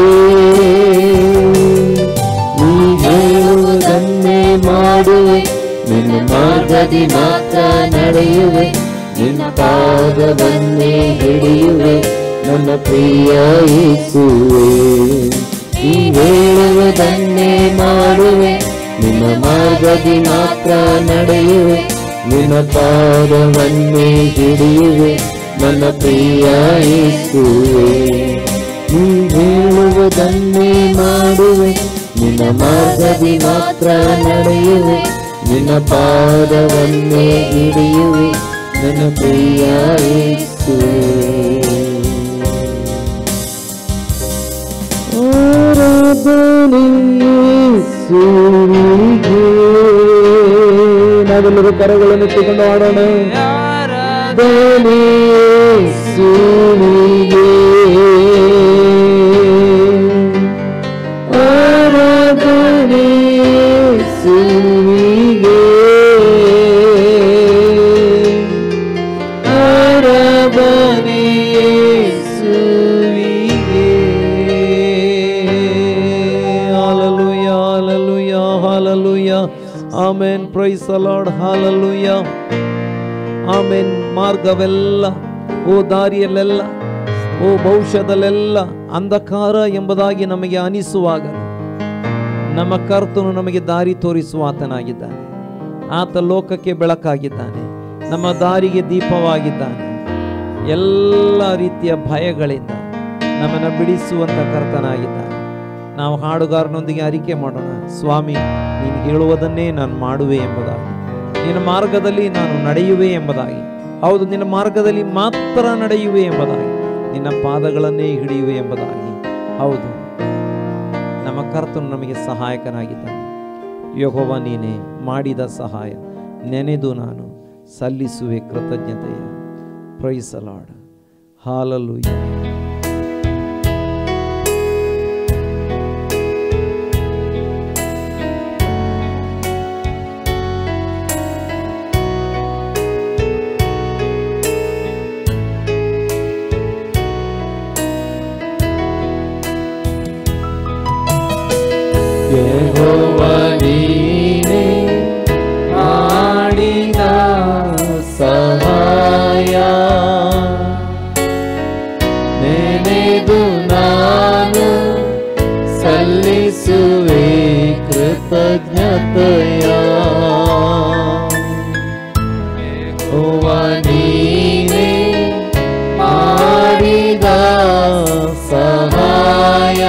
ನೀ ಹೇಳುವುದನ್ನೇ ಮಾಡುವೆ ನಿನ್ನ ಮಾರ್ಗದಿ ಮಾತ್ರ ನಡೆಯುವೆ ನಿನ್ನ ಪಾದವನ್ನೇ ಹಿಡಿಯುವೆ ನನ್ನ ಪ್ರಿಯ ಯೇಸುವೆ ನೀ ಹೇಳುವುದನ್ನೇ ಮಾಡುವೆ ನಿನ್ನ ಮಾರ್ಗದಿ ಮಾತ್ರ ನಡೆಯುವೆ ನಿನ್ನ ಪಾದವನ್ನೇ ಹಿಡಿಯುವೆ ನನ್ನ ಪ್ರಿಯ ಯೇಸುವೆ ನೀ ಹೇಳುವುದನ್ನೇ ಮಾಡುವೆ ನಿನ್ನ ಮಾರ್ಗದಿ ಮಾತ್ರ ನಡೆಯುವೆ ನಿನ್ನ ಪಾದವನ್ನೇ ಹಿಡಿಯುವೆ ನನ್ನ ಪ್ರಿಯ ಯೇಸುವೆ ಆರಾಧನೆ ಯೇಸುವಿಗೆ. ನಾವೆಲ್ಲರೂ ಕರಗಳನ್ನು ಎತ್ತಿಕೊಂಡು ಆಡೋಣ ಆರಾಧನೆ ಯೇಸುವಿಗೆ. ಆರಾಧನೆ ಯೇಸುವಿಗೆ. ಆರಾಧನೆ ಯೇಸುವಿಗೆ. ಹಾಲಲುಯ ಹಾಲಲುಯ ಹಾಲಲುಯ ಆಮೇನ್ ಪ್ರೈಸ್ ಲಾರ್ಡ್ ಹಾಲಲುಯ ಆಮೇನ್ ಮಾರ್ಗವೆಲ್ಲ ಓ ದಾರಿಯಲ್ಲೆಲ್ಲ ಓ ಭವಿಷ್ಯದಲ್ಲೆಲ್ಲ ಅಂಧಕಾರ ಎಂಬುದಾಗಿ ನಮಗೆ ಅನಿಸುವಾಗ ನಮ್ಮ ಕರ್ತನು ನಮಗೆ ದಾರಿ ತೋರಿಸುವ ಆತನಾಗಿದ್ದಾನೆ ಆತ ಲೋಕಕ್ಕೆ ಬೆಳಕಾಗಿದ್ದಾನೆ ನಮ್ಮ ದಾರಿಗೆ ದೀಪವಾಗಿದ್ದಾನೆ ಎಲ್ಲ ರೀತಿಯ ಭಯಗಳಿಂದ ನಮ್ಮನ್ನು ಬಿಡಿಸುವಂಥ ಕರ್ತನಾಗಿದ್ದಾನೆ ನಾವು ಹಾಡುಗಾರನೊಂದಿಗೆ ಅರಿಕೆ ಮಾಡೋಣ ಸ್ವಾಮಿ ನೀನು ಹೇಳುವುದನ್ನೇ ನಾನು ಮಾಡುವೆ ಎಂಬುದಾಗಿ ನಿನ್ನ ಮಾರ್ಗದಲ್ಲಿ ನಾನು ನಡೆಯುವೆ ಎಂಬುದಾಗಿ ಹೌದು ನಿನ್ನ ಮಾರ್ಗದಲ್ಲಿ ಮಾತ್ರ ನಡೆಯುವೆ ಎಂಬುದಾಗಿ ನಿನ್ನ ಪಾದಗಳನ್ನೇ ಹಿಡಿಯುವೆ ಎಂಬುದಾಗಿ ಹೌದು ನಮ್ಮ ಕರ್ತನು ನಮಗೆ ಸಹಾಯಕನಾಗಿದ್ದಾನೆ ಯಹೋವ ನೀನೇ ಮಾಡಿದ ಸಹಾಯ ನೆನೆದು ನಾನು ಸಲ್ಲಿಸುವೆ ಕೃತಜ್ಞತೆಯ ಪ್ರೈಸಲಾಡ ಹಾಲಲು ಯೆಹೋವ ನೀನೇ ಮಾಡಿದ ಸಹಾಯ ಕೃತಜ್ಞತೆಯ ಯೆಹೋವ ನೀನೇ ಮಾಡಿದ ಸಹಾಯ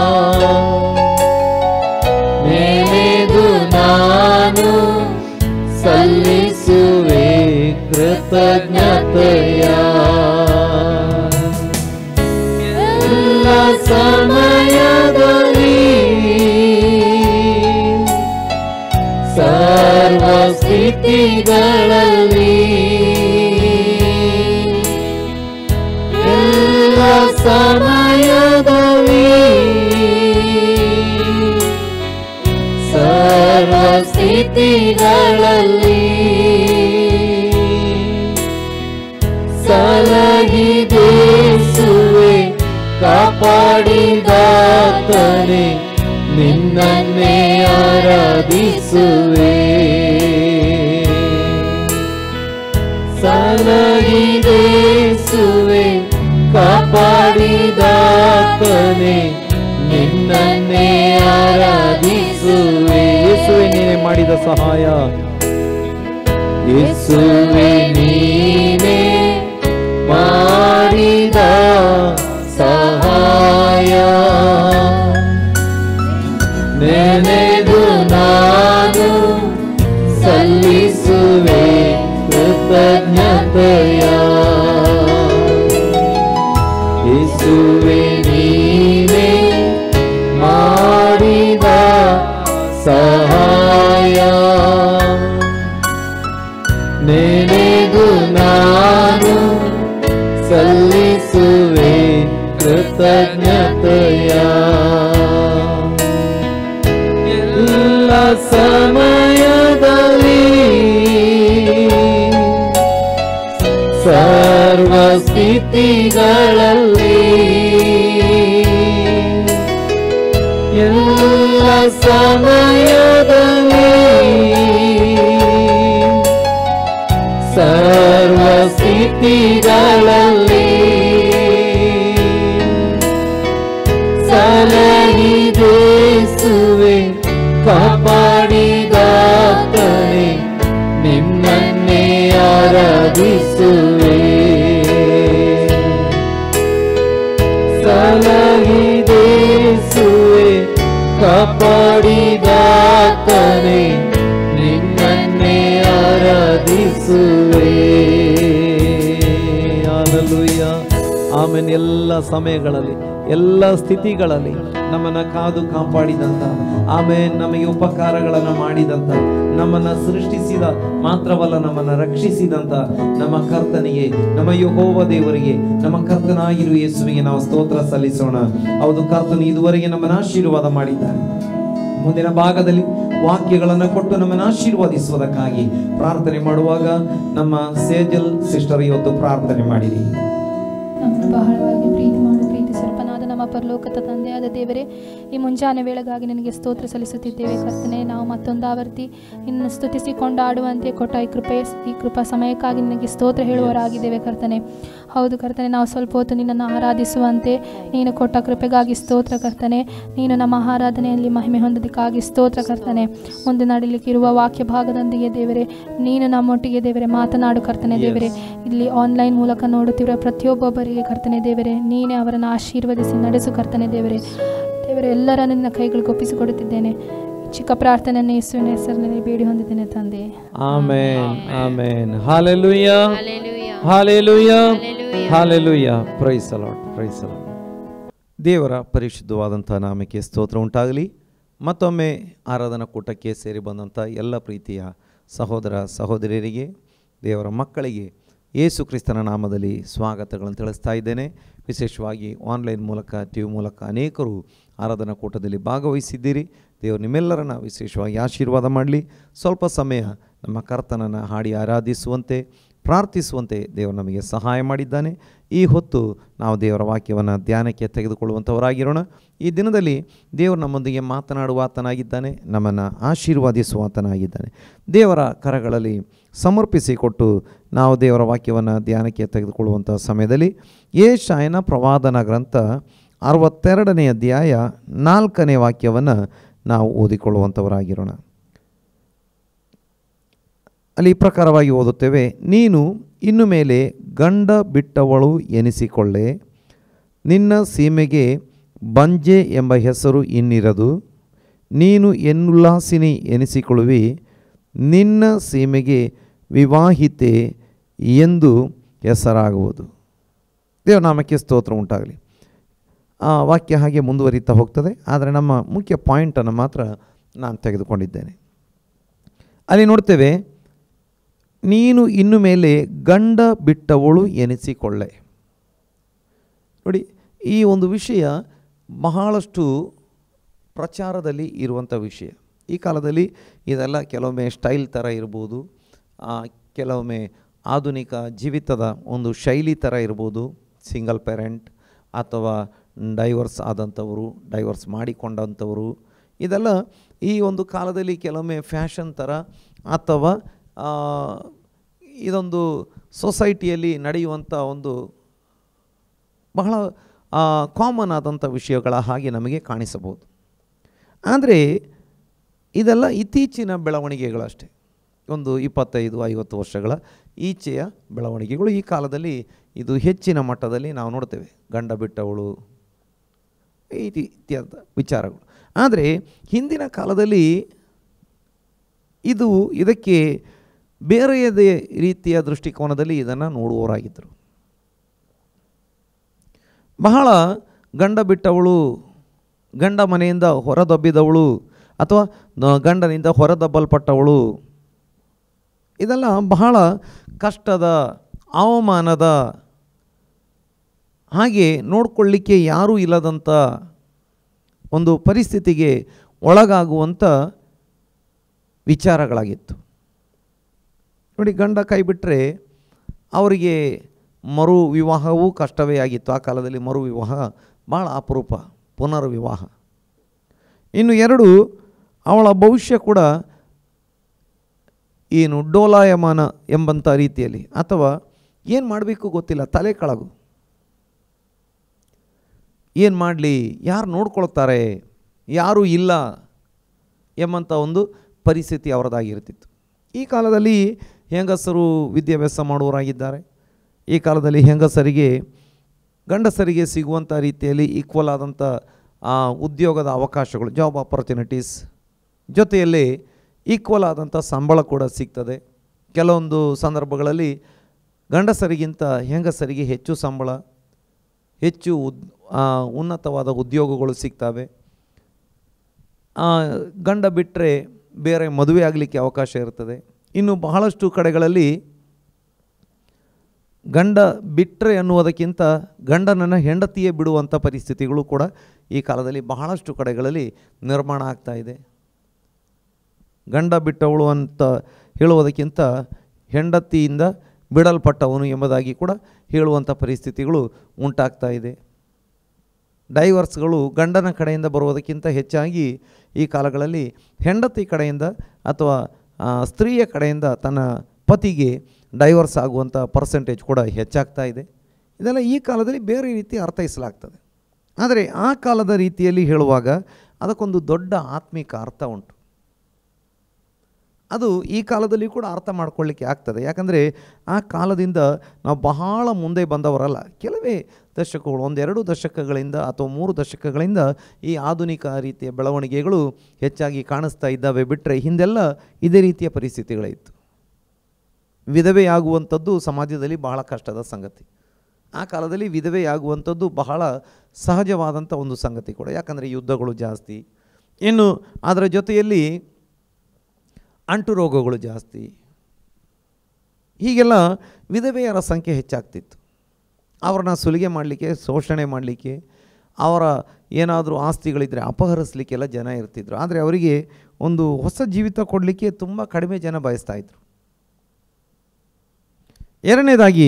ನೆನೆದು ನಾನು ಸಲ್ಲಿಸುವೆ ಕೃತಜ್ಞತೆಯ ಎಲ್ಲ ಸಮಯದಲ್ಲಿ ಸರ್ವ ಸ್ಥಿತಿಗಳಲ್ಲಿ ಎಲ್ಲ ಸಮಯದಲ್ಲಿ ಸರ್ವ ಸ್ಥಿತಿಗಳಲ್ಲಿ ಸಲಹಿದೇಸುವೆ ಕಾಪಾಡಿದಾತನೆ ನಿನ್ನನ್ನೇ ಆರಾಧಿಸುವೆ ಸಲಹಿದೇಸುವೆ ಕಾಪಾಡಿದಾತನೆ ನಿನ್ನನ್ನೇ ಆರಾಧಿಸುವೆ ಯೇಸುವೆ ನೀನೇ ಮಾಡಿದ ಸಹಾಯ ಯೇಸುವೆ ನೀನೇ ಮಾಡಿದ ಸಹಾಯ ನೆನೆದು ನಾನು ಸಲ್ಲಿಸುವೆ ಕೃತಜ್ಞತೆಯ ಯೇಸುವೆ ನೀನೇ ಮಾಡಿದ ಸಹಾಯ ನೆನೆದು ನಾನು ಸಲ್ಲಿಸುವೆ ಕೃತಜ್ಞತೆಯ ಎಲ್ಲ ಸಮಯದಲ್ಲಿ ಸರ್ವ ಸ್ಥಿತಿಗಳಲ್ಲಿ ಎಲ್ಲ ಸಮಯದಲ್ಲಿ ಸರ್ವ ಸ್ಥಿತಿಗಳಲ್ಲಿ ಸಲಹಿದೇಸುವೆ ಕಾಪಾಡಿದಾತನೆ ನಿನ್ನನ್ನೇ ಆರಾಧಿಸುವೆ ಸಲಹಿದೇಸುವೆ ಕಾಪಾಡಿದಾತನೆ ನಿನ್ನನ್ನೇ ಆರಾಧಿಸುವೆ ಹಾಲೆಲೂಯ ಆಮೇಲೆ ಎಲ್ಲ ಸಮಯಗಳಲ್ಲಿ ಎಲ್ಲ ಸ್ಥಿತಿಗಳಲ್ಲಿ ನಮ್ಮನ್ನು ಕಾದು ಕಾಪಾಡಿದಂಥ ಆಮೇಲೆ ನಮಗೆ ಉಪಕಾರಗಳನ್ನು ಮಾಡಿದಂಥ ನಮ್ಮನ್ನು ಸೃಷ್ಟಿಸಿದ ಮಾತ್ರವಲ್ಲ ನಮ್ಮನ್ನು ರಕ್ಷಿಸಿದಂಥ ನಮ್ಮ ಕರ್ತನಿಗೆ ನಮ್ಮ ಯಹೋವ ದೇವರಿಗೆ ನಮ್ಮ ಕರ್ತನಾಗಿರುವ ಯೇಸುವಿಗೆ ನಾವು ಸ್ತೋತ್ರ ಸಲ್ಲಿಸೋಣ ಹೌದು ಕರ್ತನು ಇದುವರೆಗೆ ನಮ್ಮನ್ನು ಆಶೀರ್ವಾದ ಮಾಡಿದ್ದಾನೆ ಮುಂದಿನ ಭಾಗದಲ್ಲಿ ವಾಕ್ಯಗಳನ್ನು ಕೊಟ್ಟು ನಮ್ಮನ್ನು ಆಶೀರ್ವದಿಸುವುದಕ್ಕಾಗಿ ಪ್ರಾರ್ಥನೆ ಮಾಡುವಾಗ ನಮ್ಮ ಸೇಜಲ್ ಸಿಸ್ಟರ್ ಇವತ್ತು ಪ್ರಾರ್ಥನೆ ಮಾಡಿರಿ ನಮ್ಮನ್ನು ಬಹಳವಾಗಿ ಪ್ರೀತಿ ಮಾಡು ಪ್ರೀತಿ ಸ್ವರೂಪನಾದ ನಮ್ಮ ಪರಲೋಕದ ತಂದೆಯಾದ ದೇವರೇ ಈ ಮುಂಜಾನೆ ವೇಳೆಗಾಗಿ ನಿನಗೆ ಸ್ತೋತ್ರ ಸಲ್ಲಿಸುತ್ತಿದ್ದೇವೆ ಕರ್ತನೆ ನಾವು ಮತ್ತೊಂದು ಆವರ್ತಿ ನಿನ್ನ ಸ್ತುತಿಸಿ ಕೊಂಡಾಡುವಂತೆ ಕೊಟ್ಟ ಈ ಕೃಪೆ ಈ ಕೃಪಾ ಸಮಯಕ್ಕಾಗಿ ನಿನಗೆ ಸ್ತೋತ್ರ ಹೇಳುವವರಾಗಿದ್ದೇವೆ ಕರ್ತನೆ ಹೌದು ಕರ್ತನೆ ನಾವು ಸ್ವಲ್ಪ ಹೊತ್ತು ನಿನ್ನನ್ನು ಆರಾಧಿಸುವಂತೆ ನೀನು ಕೊಟ್ಟ ಕೃಪೆಗಾಗಿ ಸ್ತೋತ್ರ ಕರ್ತನೆ ನೀನು ನಮ್ಮ ಆರಾಧನೆಯಲ್ಲಿ ಮಹಿಮೆ ಹೊಂದೋದಕ್ಕಾಗಿ ಸ್ತೋತ್ರ ಕರ್ತನೆ ಮುಂದೆ ನಡೀಲಿಕ್ಕಿರುವ ವಾಕ್ಯ ಭಾಗದೊಂದಿಗೆ ದೇವರೇ ನೀನು ನಮ್ಮೊಟ್ಟಿಗೆ ದೇವರೇ ಮಾತನಾಡು ಕರ್ತನೆ ದೇವರೇ ಇಲ್ಲಿ ಆನ್ಲೈನ್ ಮೂಲಕ ನೋಡುತ್ತಿರುವ ಪ್ರತಿಯೊಬ್ಬೊಬ್ಬರಿಗೆ ಕರ್ತನೆ ದೇವರೇ ನೀನೇ ಅವರನ್ನು ಆಶೀರ್ವದಿಸಿ ನಡೆಸು ಕರ್ತನೆ ದೇವರೇ ದೇವರೇ ಎಲ್ಲರ ನಿನ್ನ ಕೈಗಳಿಗೆ ಒಪ್ಪಿಸಿಕೊಡುತ್ತಿದ್ದೇನೆ ಚಿಕ್ಕ ಪ್ರಾರ್ಥನೆಯನ್ನು ಯೇಸುವಿನ ಹೆಸರಿನಲ್ಲಿ ಬೇಡಿ ಹೊಂದಿದ್ದೇನೆ ತಂದೆ amen amen hallelujah hallelujah hallelujah praise a lot praise a lot ದೇವರ ಪರಿಶುದ್ಧವಾದಂಥ ನಾಮಕ್ಕೆ ಸ್ತೋತ್ರ ಉಂಟಾಗಲಿ ಮತ್ತೊಮ್ಮೆ ಆರಾಧನಾ ಕೂಟಕ್ಕೆ ಸೇರಿ ಬಂದಂಥ ಎಲ್ಲ ಪ್ರೀತಿಯ ಸಹೋದರ ಸಹೋದರಿಯರಿಗೆ ದೇವರ ಮಕ್ಕಳಿಗೆ ಯೇಸು ಕ್ರಿಸ್ತನ ನಾಮದಲ್ಲಿ ಸ್ವಾಗತಗಳನ್ನು ತಿಳಿಸ್ತಾ ಇದ್ದೇನೆ ವಿಶೇಷವಾಗಿ ಆನ್ಲೈನ್ ಮೂಲಕ ಟಿ ವಿ ಮೂಲಕ ಅನೇಕರು ಆರಾಧನಾ ಕೂಟದಲ್ಲಿ ಭಾಗವಹಿಸಿದ್ದೀರಿ ದೇವರು ನಿಮ್ಮೆಲ್ಲರನ್ನ ವಿಶೇಷವಾಗಿ ಆಶೀರ್ವಾದ ಮಾಡಲಿ ಸ್ವಲ್ಪ ಸಮಯ ನಮ್ಮ ಕರ್ತನನ್ನು ಹಾಡಿ ಆರಾಧಿಸುವಂತೆ ಪ್ರಾರ್ಥಿಸುವಂತೆ ದೇವರು ನಮಗೆ ಸಹಾಯ ಮಾಡಿದ್ದಾನೆ ಈ ಹೊತ್ತು ನಾವು ದೇವರ ವಾಕ್ಯವನ್ನು ಧ್ಯಾನಕ್ಕೆ ತೆಗೆದುಕೊಳ್ಳುವಂಥವರಾಗಿರೋಣ ಈ ದಿನದಲ್ಲಿ ದೇವರು ನಮ್ಮೊಂದಿಗೆ ಮಾತನಾಡುವ ಆತನಾಗಿದ್ದಾನೆ ನಮ್ಮನ್ನು ಆಶೀರ್ವಾದಿಸುವ ಆತನಾಗಿದ್ದಾನೆ ದೇವರ ಕರಗಳಲ್ಲಿ ಸಮರ್ಪಿಸಿಕೊಟ್ಟು ನಾವು ದೇವರ ವಾಕ್ಯವನ್ನು ಧ್ಯಾನಕ್ಕೆ ತೆಗೆದುಕೊಳ್ಳುವಂಥ ಸಮಯದಲ್ಲಿ ಏಷಾಯನ ಪ್ರವಾದನ ಗ್ರಂಥ ಅರವತ್ತೆರಡನೇ ಅಧ್ಯಾಯ ನಾಲ್ಕನೇ ವಾಕ್ಯವನ್ನು ನಾವು ಓದಿಕೊಳ್ಳುವಂಥವರಾಗಿರೋಣ ಅಲ್ಲಿ ಈ ಪ್ರಕಾರವಾಗಿ ಓದುತ್ತೇವೆ ನೀನು ಇನ್ನು ಮೇಲೆ ಗಂಡ ಬಿಟ್ಟವಳು ಎನಿಸಿಕೊಳ್ಳೆ ನಿನ್ನ ಸೀಮೆಗೆ ಬಂಜೆ ಎಂಬ ಹೆಸರು ಇನ್ನಿರದು ನೀನು ಎನ್ನುಲ್ಲಾಸಿನಿ ಎನಿಸಿಕೊಳ್ಳುವಿ ನಿನ್ನ ಸೀಮೆಗೆ ವಿವಾಹಿತೆ ಎಂದು ಹೆಸರಾಗುವುದು ದೇವನಾಮಕ್ಕೆ ಸ್ತೋತ್ರ ಉಂಟಾಗಲಿ ಆ ವಾಕ್ಯ ಹಾಗೆ ಮುಂದುವರಿತಾ ಹೋಗ್ತದೆ ಆದರೆ ನಮ್ಮ ಮುಖ್ಯ ಪಾಯಿಂಟನ್ನು ಮಾತ್ರ ನಾನು ತೆಗೆದುಕೊಂಡಿದ್ದೇನೆ ಅಲ್ಲಿ ನೋಡ್ತೇವೆ ನೀನು ಇನ್ನು ಮೇಲೆ ಗಂಡ ಬಿಟ್ಟವಳು ಎನಿಸಿಕೊಳ್ಳೆ ನೋಡಿ ಈ ಒಂದು ವಿಷಯ ಬಹಳಷ್ಟು ಪ್ರಚಾರದಲ್ಲಿ ಇರುವಂಥ ವಿಷಯ ಈ ಕಾಲದಲ್ಲಿ ಇದೆಲ್ಲ ಕೆಲವೊಮ್ಮೆ ಸ್ಟೈಲ್ ಥರ ಇರ್ಬೋದು ಆ, ಕೆಲವೊಮ್ಮೆ ಆಧುನಿಕ ಜೀವಿತದ ಒಂದು ಶೈಲಿ ಥರ ಇರ್ಬೋದು ಸಿಂಗಲ್ ಪೇರೆಂಟ್ ಅಥವಾ ಡೈವರ್ಸ್ ಆದಂಥವರು ಡೈವರ್ಸ್ ಮಾಡಿಕೊಂಡಂಥವರು ಇದೆಲ್ಲ ಈ ಒಂದು ಕಾಲದಲ್ಲಿ ಕೆಲವೊಮ್ಮೆ ಫ್ಯಾಷನ್ ಥರ ಅಥವಾ ಆ, ಇದೊಂದು ಸೊಸೈಟಿಯಲ್ಲಿ ನಡೆಯುವಂಥ ಒಂದು ಬಹಳ ಕಾಮನ್ ಆದಂಥ ವಿಷಯಗಳ ಹಾಗೆ ನಮಗೆ ಕಾಣಿಸಬಹುದು ಆದರೆ ಇದೆಲ್ಲ ಇತ್ತೀಚಿನ ಬೆಳವಣಿಗೆಗಳಷ್ಟೇ ಒಂದು ಇಪ್ಪತ್ತೈದು ಐವತ್ತು ವರ್ಷಗಳ ಈಚೆಯ ಬೆಳವಣಿಗೆಗಳು ಈ ಕಾಲದಲ್ಲಿ ಇದು ಹೆಚ್ಚಿನ ಮಟ್ಟದಲ್ಲಿ ನಾವು ನೋಡ್ತೇವೆ ಗಂಡ ಬಿಟ್ಟವಳು ಈ ರೀ- ಇತ್ಯಾದ ವಿಚಾರಗಳು ಆದರೆ ಹಿಂದಿನ ಕಾಲದಲ್ಲಿ ಇದು ಇದಕ್ಕೆ ಬೇರೆಯದೇ ರೀತಿಯ ದೃಷ್ಟಿಕೋನದಲ್ಲಿ ಇದನ್ನು ನೋಡುವವರಾಗಿದ್ದರು ಬಹಳ ಗಂಡ ಬಿಟ್ಟವಳು ಗಂಡ ಮನೆಯಿಂದ ಹೊರದಬ್ಬಿದವಳು ಅಥವಾ ನ- ಗಂಡನಿಂದ ಹೊರದಬ್ಬಲ್ಪಟ್ಟವಳು ಇದೆಲ್ಲ ಬಹಳ ಕಷ್ಟದ ಅವಮಾನದ ಹಾಗೆ ನೋಡ್ಕೊಳ್ಳಿಕ್ಕೆ ಯಾರೂ ಇಲ್ಲದಂಥ ಒಂದು ಪರಿಸ್ಥಿತಿಗೆ ಒಳಗಾಗುವಂಥ ವಿಚಾರಗಳಾಗಿತ್ತು ನೋಡಿ ಗಂಡ ಕೈ ಬಿಟ್ಟರೆ ಅವರಿಗೆ ಮರು ವಿವಾಹವೂ ಕಷ್ಟವೇ ಆಗಿತ್ತು ಆ ಕಾಲದಲ್ಲಿ ಮರು ವಿವಾಹ ಭಾಳ ಅಪರೂಪ ಪುನರ್ವಿವಾಹ ಇನ್ನು ಎರಡು ಅವಳ ಭವಿಷ್ಯ ಕೂಡ ಏನು ಡೋಲಾಯಮಾನ ಎಂಬಂಥ ರೀತಿಯಲ್ಲಿ ಅಥವಾ ಏನು ಮಾಡಬೇಕು ಗೊತ್ತಿಲ್ಲ ತಲೆ ಕೆಳಗು ಏನು ಮಾಡಲಿ ಯಾರು ನೋಡ್ಕೊಳ್ತಾರೆ ಯಾರೂ ಇಲ್ಲ ಎಂಬಂಥ ಒಂದು ಪರಿಸ್ಥಿತಿ ಅವರದಾಗಿರ್ತಿತ್ತು ಈ ಕಾಲದಲ್ಲಿ ಹೆಂಗಸರು ವಿದ್ಯಾಭ್ಯಾಸ ಮಾಡುವವರಾಗಿದ್ದಾರೆ ಈ ಕಾಲದಲ್ಲಿ ಹೆಂಗಸರಿಗೆ ಗಂಡಸರಿಗೆ ಸಿಗುವಂಥ ರೀತಿಯಲ್ಲಿ ಈಕ್ವಲ್ ಆದಂಥ ಆ, ಉದ್ಯೋಗದ ಅವಕಾಶಗಳು ಜಾಬ್ ಆಪರ್ಚುನಿಟೀಸ್ ಜೊತೆಯಲ್ಲಿ ಈಕ್ವಲ್ ಆದಂಥ ಸಂಬಳ ಕೂಡ ಸಿಗ್ತದೆ ಕೆಲವೊಂದು ಸಂದರ್ಭಗಳಲ್ಲಿ ಗಂಡಸರಿಗಿಂತ ಹೆಂಗಸರಿಗೆ ಹೆಚ್ಚು ಸಂಬಳ ಹೆಚ್ಚು ಉದ್ ಆ, ಉನ್ನತವಾದ ಉದ್ಯೋಗಗಳು ಸಿಗ್ತವೆ ಆ, ಗಂಡ ಬಿಟ್ಟರೆ ಬೇರೆ ಮದುವೆ ಆಗಲಿಕ್ಕೆ ಅವಕಾಶ ಇರ್ತದೆ ಇನ್ನು ಬಹಳಷ್ಟು ಕಡೆಗಳಲ್ಲಿ ಗಂಡ ಬಿಟ್ಟರೆ ಅನ್ನುವುದಕ್ಕಿಂತ ಗಂಡನನ್ನು ಹೆಂಡತಿಯೇ ಬಿಡುವಂಥ ಪರಿಸ್ಥಿತಿಗಳು ಕೂಡ ಈ ಕಾಲದಲ್ಲಿ ಬಹಳಷ್ಟು ಕಡೆಗಳಲ್ಲಿ ನಿರ್ಮಾಣ ಆಗ್ತಾ ಇದೆ ಗಂಡ ಬಿಟ್ಟವಳು ಅಂತ ಹೇಳುವುದಕ್ಕಿಂತ ಹೆಂಡತಿಯಿಂದ ಬಿಡಲ್ಪಟ್ಟವನು ಎಂಬುದಾಗಿ ಕೂಡ ಹೇಳುವಂಥ ಪರಿಸ್ಥಿತಿಗಳು ಉಂಟಾಗ್ತಾ ಇದೆ ಡೈವರ್ಸ್ಗಳು ಗಂಡನ ಕಡೆಯಿಂದ ಬರುವುದಕ್ಕಿಂತ ಹೆಚ್ಚಾಗಿ ಈ ಕಾಲಗಳಲ್ಲಿ ಹೆಂಡತಿ ಕಡೆಯಿಂದ ಅಥವಾ ಆ, ಸ್ತ್ರೀಯ ಕಡೆಯಿಂದ ತನ್ನ ಪತಿಗೆ ಡೈವರ್ಸ್ ಆಗುವಂಥ ಪರ್ಸೆಂಟೇಜ್ ಕೂಡ ಹೆಚ್ಚಾಗ್ತಾ ಇದೆ ಇದೆಲ್ಲ ಈ ಕಾಲದಲ್ಲಿ ಬೇರೆ ರೀತಿ ಅರ್ಥೈಸಲಾಗ್ತದೆ ಆದರೆ ಆ ಕಾಲದ ರೀತಿಯಲ್ಲಿ ಹೇಳುವಾಗ ಅದಕ್ಕೊಂದು ದೊಡ್ಡ ಆತ್ಮಿಕ ಅರ್ಥ ಉಂಟು ಅದು ಈ ಕಾಲದಲ್ಲಿ ಕೂಡ ಅರ್ಥ ಮಾಡ್ಕೊಳ್ಳಿಕ್ಕೆ ಆಗ್ತದೆ ಯಾಕಂದರೆ ಆ ಕಾಲದಿಂದ ನಾವು ಬಹಳ ಮುಂದೆ ಬಂದವರಲ್ಲ ಕೆಲವೇ ದಶಕಗಳು ಒಂದೆರಡು ದಶಕಗಳಿಂದ ಅಥವಾ ಮೂರು ದಶಕಗಳಿಂದ ಈ ಆಧುನಿಕ ರೀತಿಯ ಬೆಳವಣಿಗೆಗಳು ಹೆಚ್ಚಾಗಿ ಕಾಣಿಸ್ತಾ ಇದ್ದಾವೆ ಬಿಟ್ಟರೆ ಹಿಂದೆಲ್ಲ ಇದೇ ರೀತಿಯ ಪರಿಸ್ಥಿತಿಗಳಿತ್ತು ವಿಧವೆಯಾಗುವಂಥದ್ದು ಸಮಾಜದಲ್ಲಿ ಬಹಳ ಕಷ್ಟದ ಸಂಗತಿ ಆ ಕಾಲದಲ್ಲಿ ವಿಧವೆಯಾಗುವಂಥದ್ದು ಬಹಳ ಸಹಜವಾದಂಥ ಒಂದು ಸಂಗತಿ ಕೂಡ ಯಾಕಂದರೆ ಯುದ್ಧಗಳು ಜಾಸ್ತಿ ಇನ್ನು ಅದರ ಜೊತೆಯಲ್ಲಿ ಅಂಟು ರೋಗಗಳು ಜಾಸ್ತಿ ಹೀಗೆಲ್ಲ ವಿಧವೆಯರ ಸಂಖ್ಯೆ ಹೆಚ್ಚಾಗ್ತಿತ್ತು ಅವ್ರನ್ನ ಸುಲಿಗೆ ಮಾಡಲಿಕ್ಕೆ ಶೋಷಣೆ ಮಾಡಲಿಕ್ಕೆ ಅವರ ಏನಾದರೂ ಆಸ್ತಿಗಳಿದ್ದರೆ ಅಪಹರಿಸಲಿಕ್ಕೆಲ್ಲ ಜನ ಇರ್ತಿದ್ರು ಆದರೆ ಅವರಿಗೆ ಒಂದು ಹೊಸ ಜೀವಿತ ಕೊಡಲಿಕ್ಕೆ ತುಂಬ ಕಡಿಮೆ ಜನ ಬಯಸ್ತಾ ಇದ್ರು ಎರಡನೇದಾಗಿ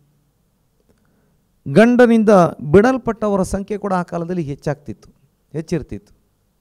ಗಂಡನಿಂದ ಬಿಡಲ್ಪಟ್ಟವರ ಸಂಖ್ಯೆ ಕೂಡ ಆ ಕಾಲದಲ್ಲಿ ಹೆಚ್ಚಾಗ್ತಿತ್ತು ಹೆಚ್ಚಿರ್ತಿತ್ತು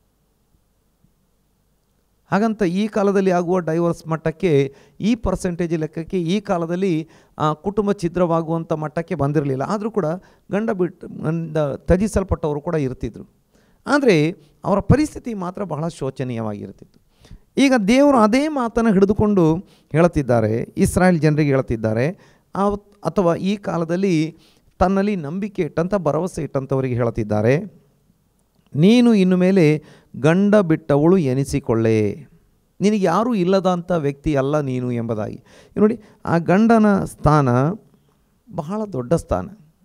ಹಾಗಂತ ಈ ಕಾಲದಲ್ಲಿ ಆಗುವ ಡೈವರ್ಸ್ ಮಟ್ಟಕ್ಕೆ ಈ ಪರ್ಸೆಂಟೇಜ್ ಲೆಕ್ಕಕ್ಕೆ ಈ ಕಾಲದಲ್ಲಿ ಆ, ಕುಟುಂಬ ಛಿದ್ರವಾಗುವಂಥ ಮಟ್ಟಕ್ಕೆ ಬಂದಿರಲಿಲ್ಲ ಆದರೂ ಕೂಡ ಗಂಡ ಬಿಟ್ಟು ಗಂಡ ತ್ಯಜಿಸಲ್ಪಟ್ಟವರು ಕೂಡ ಇರ್ತಿದ್ರು ಆದರೆ ಅವರ ಪರಿಸ್ಥಿತಿ ಮಾತ್ರ ಬಹಳ ಶೋಚನೀಯವಾಗಿರ್ತಿತ್ತು ಈಗ ದೇವರು ಅದೇ ಮಾತನ್ನು ಹಿಡಿದುಕೊಂಡು ಹೇಳುತ್ತಿದ್ದಾರೆ ಇಸ್ರಾಯೇಲ್ ಜನರಿಗೆ ಹೇಳುತ್ತಿದ್ದಾರೆ ಆ- ಅಥವಾ ಈ ಕಾಲದಲ್ಲಿ ತನ್ನಲ್ಲಿ ನಂಬಿಕೆ ಇಟ್ಟಂಥ ಭರವಸೆ ಇಟ್ಟಂಥವರಿಗೆ ಹೇಳುತ್ತಿದ್ದಾರೆ ನೀನು ಇನ್ನು ಮೇಲೆ ಗಂಡ ಬಿಟ್ಟವಳು ಎನಿಸಿಕೊಳ್ಳೆ ನಿನಗೆ ಯಾರೂ ಇಲ್ಲದಂಥ ವ್ಯಕ್ತಿ ಅಲ್ಲ ನೀನು ಎಂಬುದಾಗಿ ಈಗ ನೋಡಿ ಆ ಗಂಡನ ಸ್ಥಾನ ಬಹಳ ದೊಡ್ಡ ಸ್ಥಾನ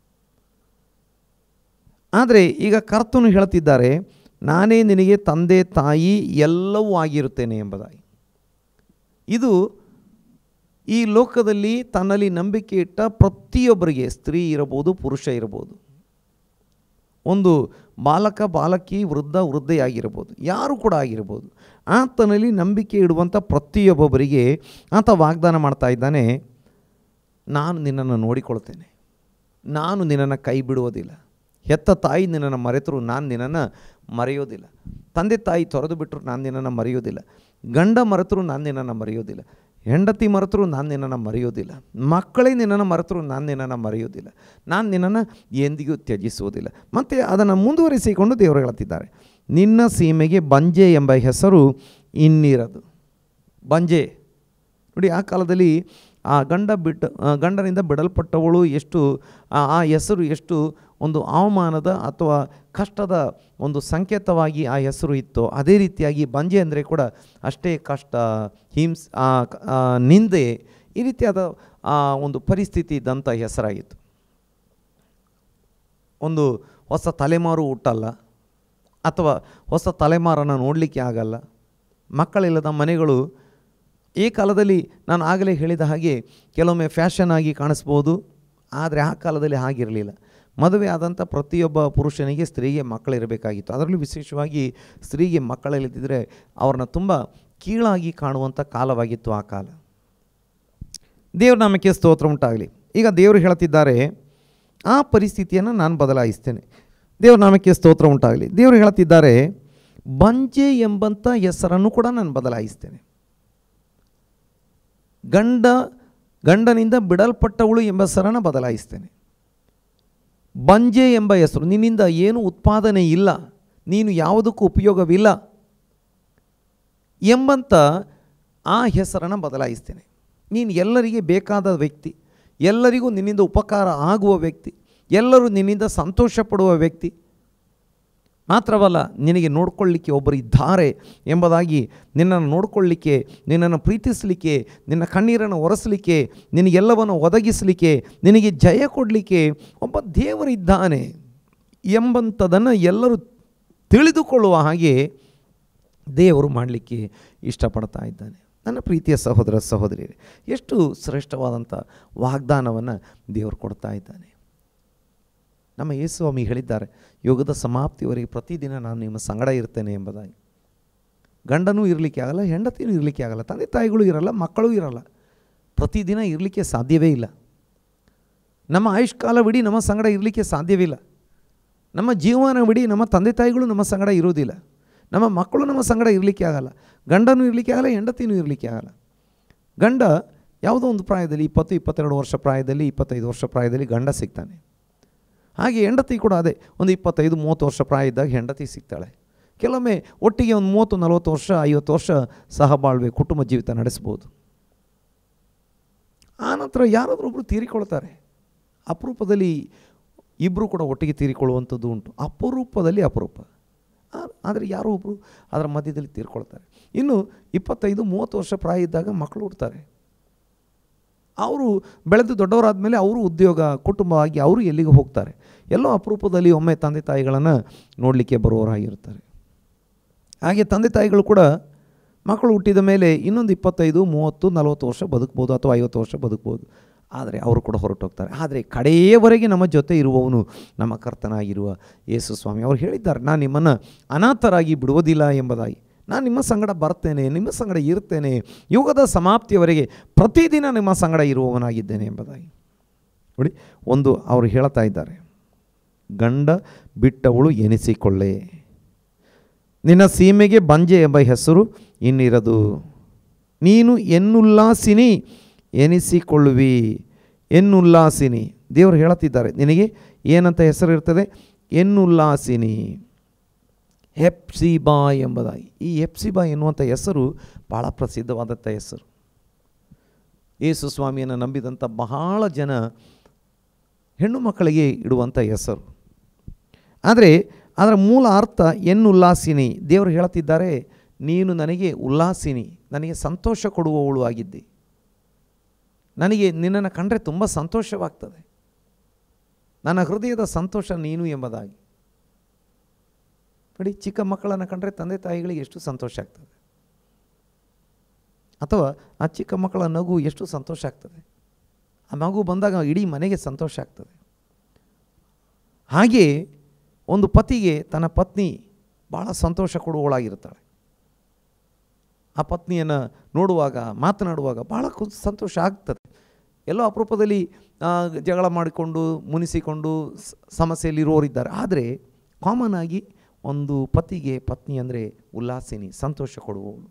ಆದರೆ ಈಗ ಕರ್ತನು ಹೇಳ್ತಿದ್ದಾರೆ ನಾನೇ ನಿನಗೆ ತಂದೆ ತಾಯಿ ಎಲ್ಲವೂ ಆಗಿರುತ್ತೇನೆ ಎಂಬುದಾಗಿ ಇದು ಈ ಲೋಕದಲ್ಲಿ ತನ್ನಲ್ಲಿ ನಂಬಿಕೆ ಇಟ್ಟ ಪ್ರತಿಯೊಬ್ಬರಿಗೆ ಸ್ತ್ರೀ ಇರಬಹುದು ಪುರುಷ ಇರಬಹುದು ಒಂದು ಬಾಲಕ ಬಾಲಕಿ ವೃದ್ಧ ವೃದ್ಧೆಯಾಗಿರ್ಬೋದು ಯಾರು ಕೂಡ ಆಗಿರ್ಬೋದು ಆತನಲ್ಲಿ ನಂಬಿಕೆ ಇಡುವಂಥ ಪ್ರತಿಯೊಬ್ಬೊಬ್ಬರಿಗೆ ಆತ ವಾಗ್ದಾನ ಮಾಡ್ತಾ ಇದ್ದಾನೆ ನಾನು ನಿನ್ನನ್ನು ನೋಡಿಕೊಳ್ತೇನೆ ನಾನು ನಿನ್ನನ್ನು ಕೈ ಬಿಡುವುದಿಲ್ಲ ಹೆತ್ತ ತಾಯಿ ನಿನ್ನನ್ನು ಮರೆತರು ನಾನು ನಿನ್ನನ್ನು ಮರೆಯೋದಿಲ್ಲ ತಂದೆ ತಾಯಿ ತೊರೆದು ಬಿಟ್ಟರು ನಾನು ನಿನ್ನನ್ನು ಮರೆಯೋದಿಲ್ಲ ಗಂಡ ಮರೆತರು ನಾನು ನಿನ್ನನ್ನು ಮರೆಯೋದಿಲ್ಲ ಹೆಂಡತಿ ಮರೆತರು ನಾನು ನಿನ್ನನ್ನು ಮರೆಯೋದಿಲ್ಲ ಮಕ್ಕಳೇ ನಿನ್ನನ್ನು ಮರೆತರು ನಾನು ನಿನ್ನನ್ನು ಮರೆಯೋದಿಲ್ಲ ನಾನು ನಿನ್ನನ್ನು ಎಂದಿಗೂ ತ್ಯಜಿಸುವುದಿಲ್ಲ ಮತ್ತು ಅದನ್ನು ಮುಂದುವರಿಸಿಕೊಂಡು ದೇವರು ಹೇಳುತ್ತಿದ್ದಾರೆ ನಿನ್ನ ಸೀಮೆಗೆ ಬಂಜೆ ಎಂಬ ಹೆಸರು ಇನ್ನಿರದು ಬಂಜೆ ನೋಡಿ ಆ ಕಾಲದಲ್ಲಿ ಆ ಗಂಡ ಬಿಟ್ಟು ಆ ಗಂಡನಿಂದ ಬಿಡಲ್ಪಟ್ಟವಳು ಎಷ್ಟು ಆ ಆ ಹೆಸರು ಎಷ್ಟು ಒಂದು ಅವಮಾನದ ಅಥವಾ ಕಷ್ಟದ ಒಂದು ಸಂಕೇತವಾಗಿ ಆ ಹೆಸರು ಇತ್ತು ಅದೇ ರೀತಿಯಾಗಿ ಬಂಜೆ ಅಂದರೆ ಕೂಡ ಅಷ್ಟೇ ಕಷ್ಟ ಹಿಂಸ್ ಆ, ಆ, ನಿಂದೆ ಈ ರೀತಿಯಾದ ಆ ಒಂದು ಪರಿಸ್ಥಿತಿ ಇದ್ದಂಥ ಹೆಸರಾಗಿತ್ತು ಒಂದು ಹೊಸ ತಲೆಮಾರು ಹುಟ್ಟಲ್ಲ ಅಥವಾ ಹೊಸ ತಲೆಮಾರನ್ನು ನೋಡಲಿಕ್ಕೆ ಆಗಲ್ಲ ಮಕ್ಕಳಿಲ್ಲದ ಮನೆಗಳು ಈ ಕಾಲದಲ್ಲಿ ನಾನು ಆಗಲೇ ಹೇಳಿದ ಹಾಗೆ ಕೆಲವೊಮ್ಮೆ ಫ್ಯಾಷನ್ ಆಗಿ ಕಾಣಿಸ್ಬೋದು ಆದರೆ ಆ ಕಾಲದಲ್ಲಿ ಹಾಗಿರಲಿಲ್ಲ ಮದುವೆ ಆದಂಥ ಪ್ರತಿಯೊಬ್ಬ ಪುರುಷನಿಗೆ ಸ್ತ್ರೀಗೆ ಮಕ್ಕಳಿರಬೇಕಾಗಿತ್ತು ಅದರಲ್ಲೂ ವಿಶೇಷವಾಗಿ ಸ್ತ್ರೀಗೆ ಮಕ್ಕಳಿಲ್ಲದಿದ್ದರೆ ಅವ್ರನ್ನ ತುಂಬ ಕೀಳಾಗಿ ಕಾಣುವಂಥ ಕಾಲವಾಗಿತ್ತು ಆ ಕಾಲ ದೇವ್ರ ನಾಮಕ್ಕೆ ಸ್ತೋತ್ರ ಉಂಟಾಗಲಿ ಈಗ ದೇವರು ಹೇಳ್ತಿದ್ದಾರೆ ಆ ಪರಿಸ್ಥಿತಿಯನ್ನು ನಾನು ಬದಲಾಯಿಸ್ತೇನೆ ದೇವ್ರ ನಾಮಕ್ಕೆ ಸ್ತೋತ್ರ ಉಂಟಾಗಲಿ ದೇವರು ಹೇಳ್ತಿದ್ದಾರೆ ಬಂಜೆ ಎಂಬಂಥ ಹೆಸರನ್ನು ಕೂಡ ನಾನು ಬದಲಾಯಿಸ್ತೇನೆ ಗಂಡ ಗಂಡನಿಂದ ಬಿಡಲ್ಪಟ್ಟವಳು ಎಂಬ ಹೆಸರನ್ನು ಬದಲಾಯಿಸ್ತೇನೆ ಬಂಜೆ ಎಂಬ ಹೆಸರು ನಿನ್ನಿಂದ ಏನು ಉತ್ಪಾದನೆ ಇಲ್ಲ ನೀನು ಯಾವುದಕ್ಕೂ ಉಪಯೋಗವಿಲ್ಲ ಎಂಬಂಥ ಆ ಹೆಸರನ್ನು ಬದಲಾಯಿಸ್ತೇನೆ ನೀನು ಎಲ್ಲರಿಗೆ ಬೇಕಾದ ವ್ಯಕ್ತಿ ಎಲ್ಲರಿಗೂ ನಿನ್ನಿಂದ ಉಪಕಾರ ಆಗುವ ವ್ಯಕ್ತಿ ಎಲ್ಲರೂ ನಿನ್ನಿಂದ ಸಂತೋಷ ಪಡುವ ವ್ಯಕ್ತಿ ಮಾತ್ರವಲ್ಲ ನಿನಗೆ ನೋಡ್ಕೊಳ್ಳಿಕ್ಕೆ ಒಬ್ಬರು ಇದ್ದಾರೆ ಎಂಬುದಾಗಿ ನಿನ್ನನ್ನು ನೋಡ್ಕೊಳ್ಳಿಕ್ಕೆ ನಿನ್ನನ್ನು ಪ್ರೀತಿಸಲಿಕ್ಕೆ ನಿನ್ನ ಕಣ್ಣೀರನ್ನು ಒರೆಸಲಿಕ್ಕೆ ನಿನಗೆಲ್ಲವನ್ನು ಒದಗಿಸಲಿಕ್ಕೆ ನಿನಗೆ ಜಯ ಕೊಡಲಿಕ್ಕೆ ಒಬ್ಬ ದೇವರಿದ್ದಾನೆ ಎಂಬಂಥದನ್ನು ಎಲ್ಲರೂ ತಿಳಿದುಕೊಳ್ಳುವ ಹಾಗೆ ದೇವರು ಮಾಡಲಿಕ್ಕೆ ಇಷ್ಟಪಡ್ತಾ ಇದ್ದಾನೆ ನನ್ನ ಪ್ರೀತಿಯ ಸಹೋದರ ಸಹೋದರಿಯರೇ ಎಷ್ಟು ಶ್ರೇಷ್ಠವಾದಂಥ ವಾಗ್ದಾನವನ್ನು ದೇವರು ಕೊಡ್ತಾ ಇದ್ದಾನೆ ನಮ್ಮ ಯೇಸು ಸ್ವಾಮಿ ಹೇಳಿದ್ದಾರೆ ಯುಗದ ಸಮಾಪ್ತಿವರೆಗೆ ಪ್ರತಿದಿನ ನಾನು ನಿಮ್ಮ ಸಂಗಡ ಇರ್ತೇನೆ ಎಂಬುದಾಗಿ ಗಂಡನೂ ಇರಲಿಕ್ಕೆ ಆಗಲ್ಲ ಹೆಂಡತಿನೂ ಇರಲಿಕ್ಕೆ ಆಗಲ್ಲ ತಂದೆ ತಾಯಿಗಳು ಇರಲ್ಲ ಮಕ್ಕಳೂ ಇರಲ್ಲ ಪ್ರತಿದಿನ ಇರಲಿಕ್ಕೆ ಸಾಧ್ಯವೇ ಇಲ್ಲ ನಮ್ಮ ಆಯುಷ್ಕಾಲವಿಡೀ ನಮ್ಮ ಸಂಗಡ ಇರಲಿಕ್ಕೆ ಸಾಧ್ಯವಿಲ್ಲ ನಮ್ಮ ಜೀವನವಿಡೀ ನಮ್ಮ ತಂದೆ ತಾಯಿಗಳು ನಮ್ಮ ಸಂಗಡ ಇರೋದಿಲ್ಲ ನಮ್ಮ ಮಕ್ಕಳು ನಮ್ಮ ಸಂಗಡ ಇರಲಿಕ್ಕೆ ಆಗಲ್ಲ ಗಂಡನೂ ಇರಲಿಕ್ಕೆ ಆಗಲ್ಲ ಹೆಂಡತಿನೂ ಇರಲಿಕ್ಕೆ ಆಗಲ್ಲ ಗಂಡ ಯಾವುದೋ ಒಂದು ಪ್ರಾಯದಲ್ಲಿ ಇಪ್ಪತ್ತು ಇಪ್ಪತ್ತೆರಡು ವರ್ಷ ಪ್ರಾಯದಲ್ಲಿ ಇಪ್ಪತ್ತೈದು ವರ್ಷ ಪ್ರಾಯದಲ್ಲಿ ಗಂಡ ಸಿಗ್ತಾನೆ ಹಾಗೆ ಹೆಂಡತಿ ಕೂಡ ಅದೇ ಒಂದು ಇಪ್ಪತ್ತೈದು ಮೂವತ್ತು ವರ್ಷ ಪ್ರಾಯ ಇದ್ದಾಗ ಹೆಂಡತಿ ಸಿಗ್ತಾಳೆ ಕೆಲವೊಮ್ಮೆ ಒಟ್ಟಿಗೆ ಒಂದು ಮೂವತ್ತು ನಲವತ್ತು ವರ್ಷ ಐವತ್ತು ವರ್ಷ ಸಹಬಾಳ್ವೆ ಕುಟುಂಬ ಜೀವಿತ ನಡೆಸ್ಬೋದು ಆನಂತರ ಯಾರಾದರೂ ಒಬ್ಬರು ತೀರಿಕೊಳ್ತಾರೆ ಅಪರೂಪದಲ್ಲಿ ಇಬ್ಬರು ಕೂಡ ಒಟ್ಟಿಗೆ ತೀರಿಕೊಳ್ಳುವಂಥದ್ದು ಉಂಟು ಅಪರೂಪದಲ್ಲಿ ಅಪರೂಪ ಆ- ಆದರೆ ಯಾರೋ ಒಬ್ಬರು ಅದರ ಮಧ್ಯದಲ್ಲಿ ತೀರ್ಕೊಳ್ತಾರೆ ಇನ್ನು ಇಪ್ಪತ್ತೈದು ಮೂವತ್ತು ವರ್ಷ ಪ್ರಾಯ ಇದ್ದಾಗ ಮಕ್ಕಳು ಹುಡ್ತಾರೆ ಅವರು ಬೆಳೆದು ದೊಡ್ಡವರಾದ ಮೇಲೆ ಅವರು ಉದ್ಯೋಗ ಕುಟುಂಬವಾಗಿ ಅವರು ಎಲ್ಲಿಗೆ ಹೋಗ್ತಾರೆ ಎಲ್ಲೋ ಅಪರೂಪದಲ್ಲಿ ಒಮ್ಮೆ ತಂದೆ ತಾಯಿಗಳನ್ನು ನೋಡಲಿಕ್ಕೆ ಬರುವವರಾಗಿರ್ತಾರೆ ಹಾಗೆ ತಂದೆ ತಾಯಿಗಳು ಕೂಡ ಮಕ್ಕಳು ಹುಟ್ಟಿದ ಮೇಲೆ ಇನ್ನೊಂದು ಇಪ್ಪತ್ತೈದು ಮೂವತ್ತು ನಲವತ್ತು ವರ್ಷ ಬದುಕ್ಬೋದು ಅಥವಾ ಐವತ್ತು ವರ್ಷ ಬದುಕ್ಬೋದು ಆದರೆ ಅವರು ಕೂಡ ಹೊರಟೋಗ್ತಾರೆ ಆದರೆ ಕಡೆಯವರೆಗೆ ನಮ್ಮ ಜೊತೆ ಇರುವವನು ನಮ್ಮ ಕರ್ತನಾಗಿರುವ ಯೇಸು ಸ್ವಾಮಿ ಅವರು ಹೇಳಿದ್ದಾರೆ ನಾನು ನಿಮ್ಮನ್ನು ಅನಾಥರಾಗಿ ಬಿಡುವುದಿಲ್ಲ ಎಂಬುದಾಗಿ ನಾನು ನಿಮ್ಮ ಸಂಗಡ ಬರ್ತೇನೆ ನಿಮ್ಮ ಸಂಗಡ ಇರ್ತೇನೆ ಯುಗದ ಸಮಾಪ್ತಿಯವರೆಗೆ ಪ್ರತಿದಿನ ನಿಮ್ಮ ಸಂಗಡ ಇರುವವನಾಗಿದ್ದೇನೆ ಎಂಬುದಾಗಿ ನೋಡಿ ಒಂದು ಅವರು ಹೇಳ್ತಾ ಇದ್ದಾರೆ ಗಂಡ ಬಿಟ್ಟವಳು ಎನಿಸಿಕೊಳ್ಳೆ ನಿನ್ನ ಸೀಮೆಗೆ ಬಂಜೆ ಎಂಬ ಹೆಸರು ಇನ್ನಿರದು ನೀನು ಎನ್ನುಲ್ಲಾಸಿನಿ ಎನಿಸಿಕೊಳ್ಳುವಿ ಎನ್ನುಲ್ಲಾಸಿನಿ ದೇವರು ಹೇಳುತ್ತಿದ್ದಾರೆ ನಿನಗೆ ಏನಂತ ಹೆಸರು ಇರ್ತದೆ ಎನ್ನುಲ್ಲಾಸಿನಿ ಹೆಪ್ಸಿಬಾ ಎಂಬುದಾಗಿ ಈ ಹೆಪ್ಸಿಬಾ ಎನ್ನುವಂಥ ಹೆಸರು ಭಾಳ ಪ್ರಸಿದ್ಧವಾದಂಥ ಹೆಸರು ಯೇಸು ಸ್ವಾಮಿಯನ್ನು ನಂಬಿದಂಥ ಬಹಳ ಜನ ಹೆಣ್ಣು ಮಕ್ಕಳಿಗೆ ಇಡುವಂಥ ಹೆಸರು ಆದರೆ ಅದರ ಮೂಲ ಅರ್ಥ ಎನ್ನುಲ್ಲಾಸಿನಿ ದೇವರು ಹೇಳ್ತಿದ್ದಾರೆ ನೀನು ನನಗೆ ಉಲ್ಲಾಸಿನಿ ನನಗೆ ಸಂತೋಷ ಕೊಡುವವಳು ಆಗಿದ್ದಿ ನನಗೆ ನಿನ್ನನ್ನು ಕಂಡ್ರೆ ತುಂಬ ಸಂತೋಷವಾಗ್ತದೆ ನನ್ನ ಹೃದಯದ ಸಂತೋಷ ನೀನು ಎಂಬುದಾಗಿ ನೋಡಿ ಚಿಕ್ಕ ಮಕ್ಕಳನ್ನು ಕಂಡ್ರೆ ತಂದೆ ತಾಯಿಗಳಿಗೆ ಎಷ್ಟು ಸಂತೋಷ ಆಗ್ತದೆ ಅಥವಾ ಆ ಚಿಕ್ಕ ಮಕ್ಕಳ ನಗು ಎಷ್ಟು ಸಂತೋಷ ಆಗ್ತದೆ ಆ ಮಗು ಬಂದಾಗ ಇಡೀ ಮನೆಗೆ ಸಂತೋಷ ಆಗ್ತದೆ ಹಾಗೆ ಒಂದು ಪತಿಗೆ ತನ್ನ ಪತ್ನಿ ಭಾಳ ಸಂತೋಷ ಕೊಡುವವಳಾಗಿರ್ತಾಳೆ ಆ ಪತ್ನಿಯನ್ನು ನೋಡುವಾಗ ಮಾತನಾಡುವಾಗ ಭಾಳ ಕು ಸಂತೋಷ ಆಗ್ತದೆ ಎಲ್ಲೋ ಅಪರೂಪದಲ್ಲಿ ಆ, ಜಗಳ ಮಾಡಿಕೊಂಡು ಮುನಿಸಿಕೊಂಡು ಸ- ಸಮಸ್ಯೆಯಲ್ಲಿರೋರಿದ್ದಾರೆ ಆದರೆ ಕಾಮನ್ ಆಗಿ ಒಂದು ಪತಿಗೆ ಪತ್ನಿ ಅಂದರೆ ಉಲ್ಲಾಸಿನಿ ಸಂತೋಷ ಕೊಡುವವಳು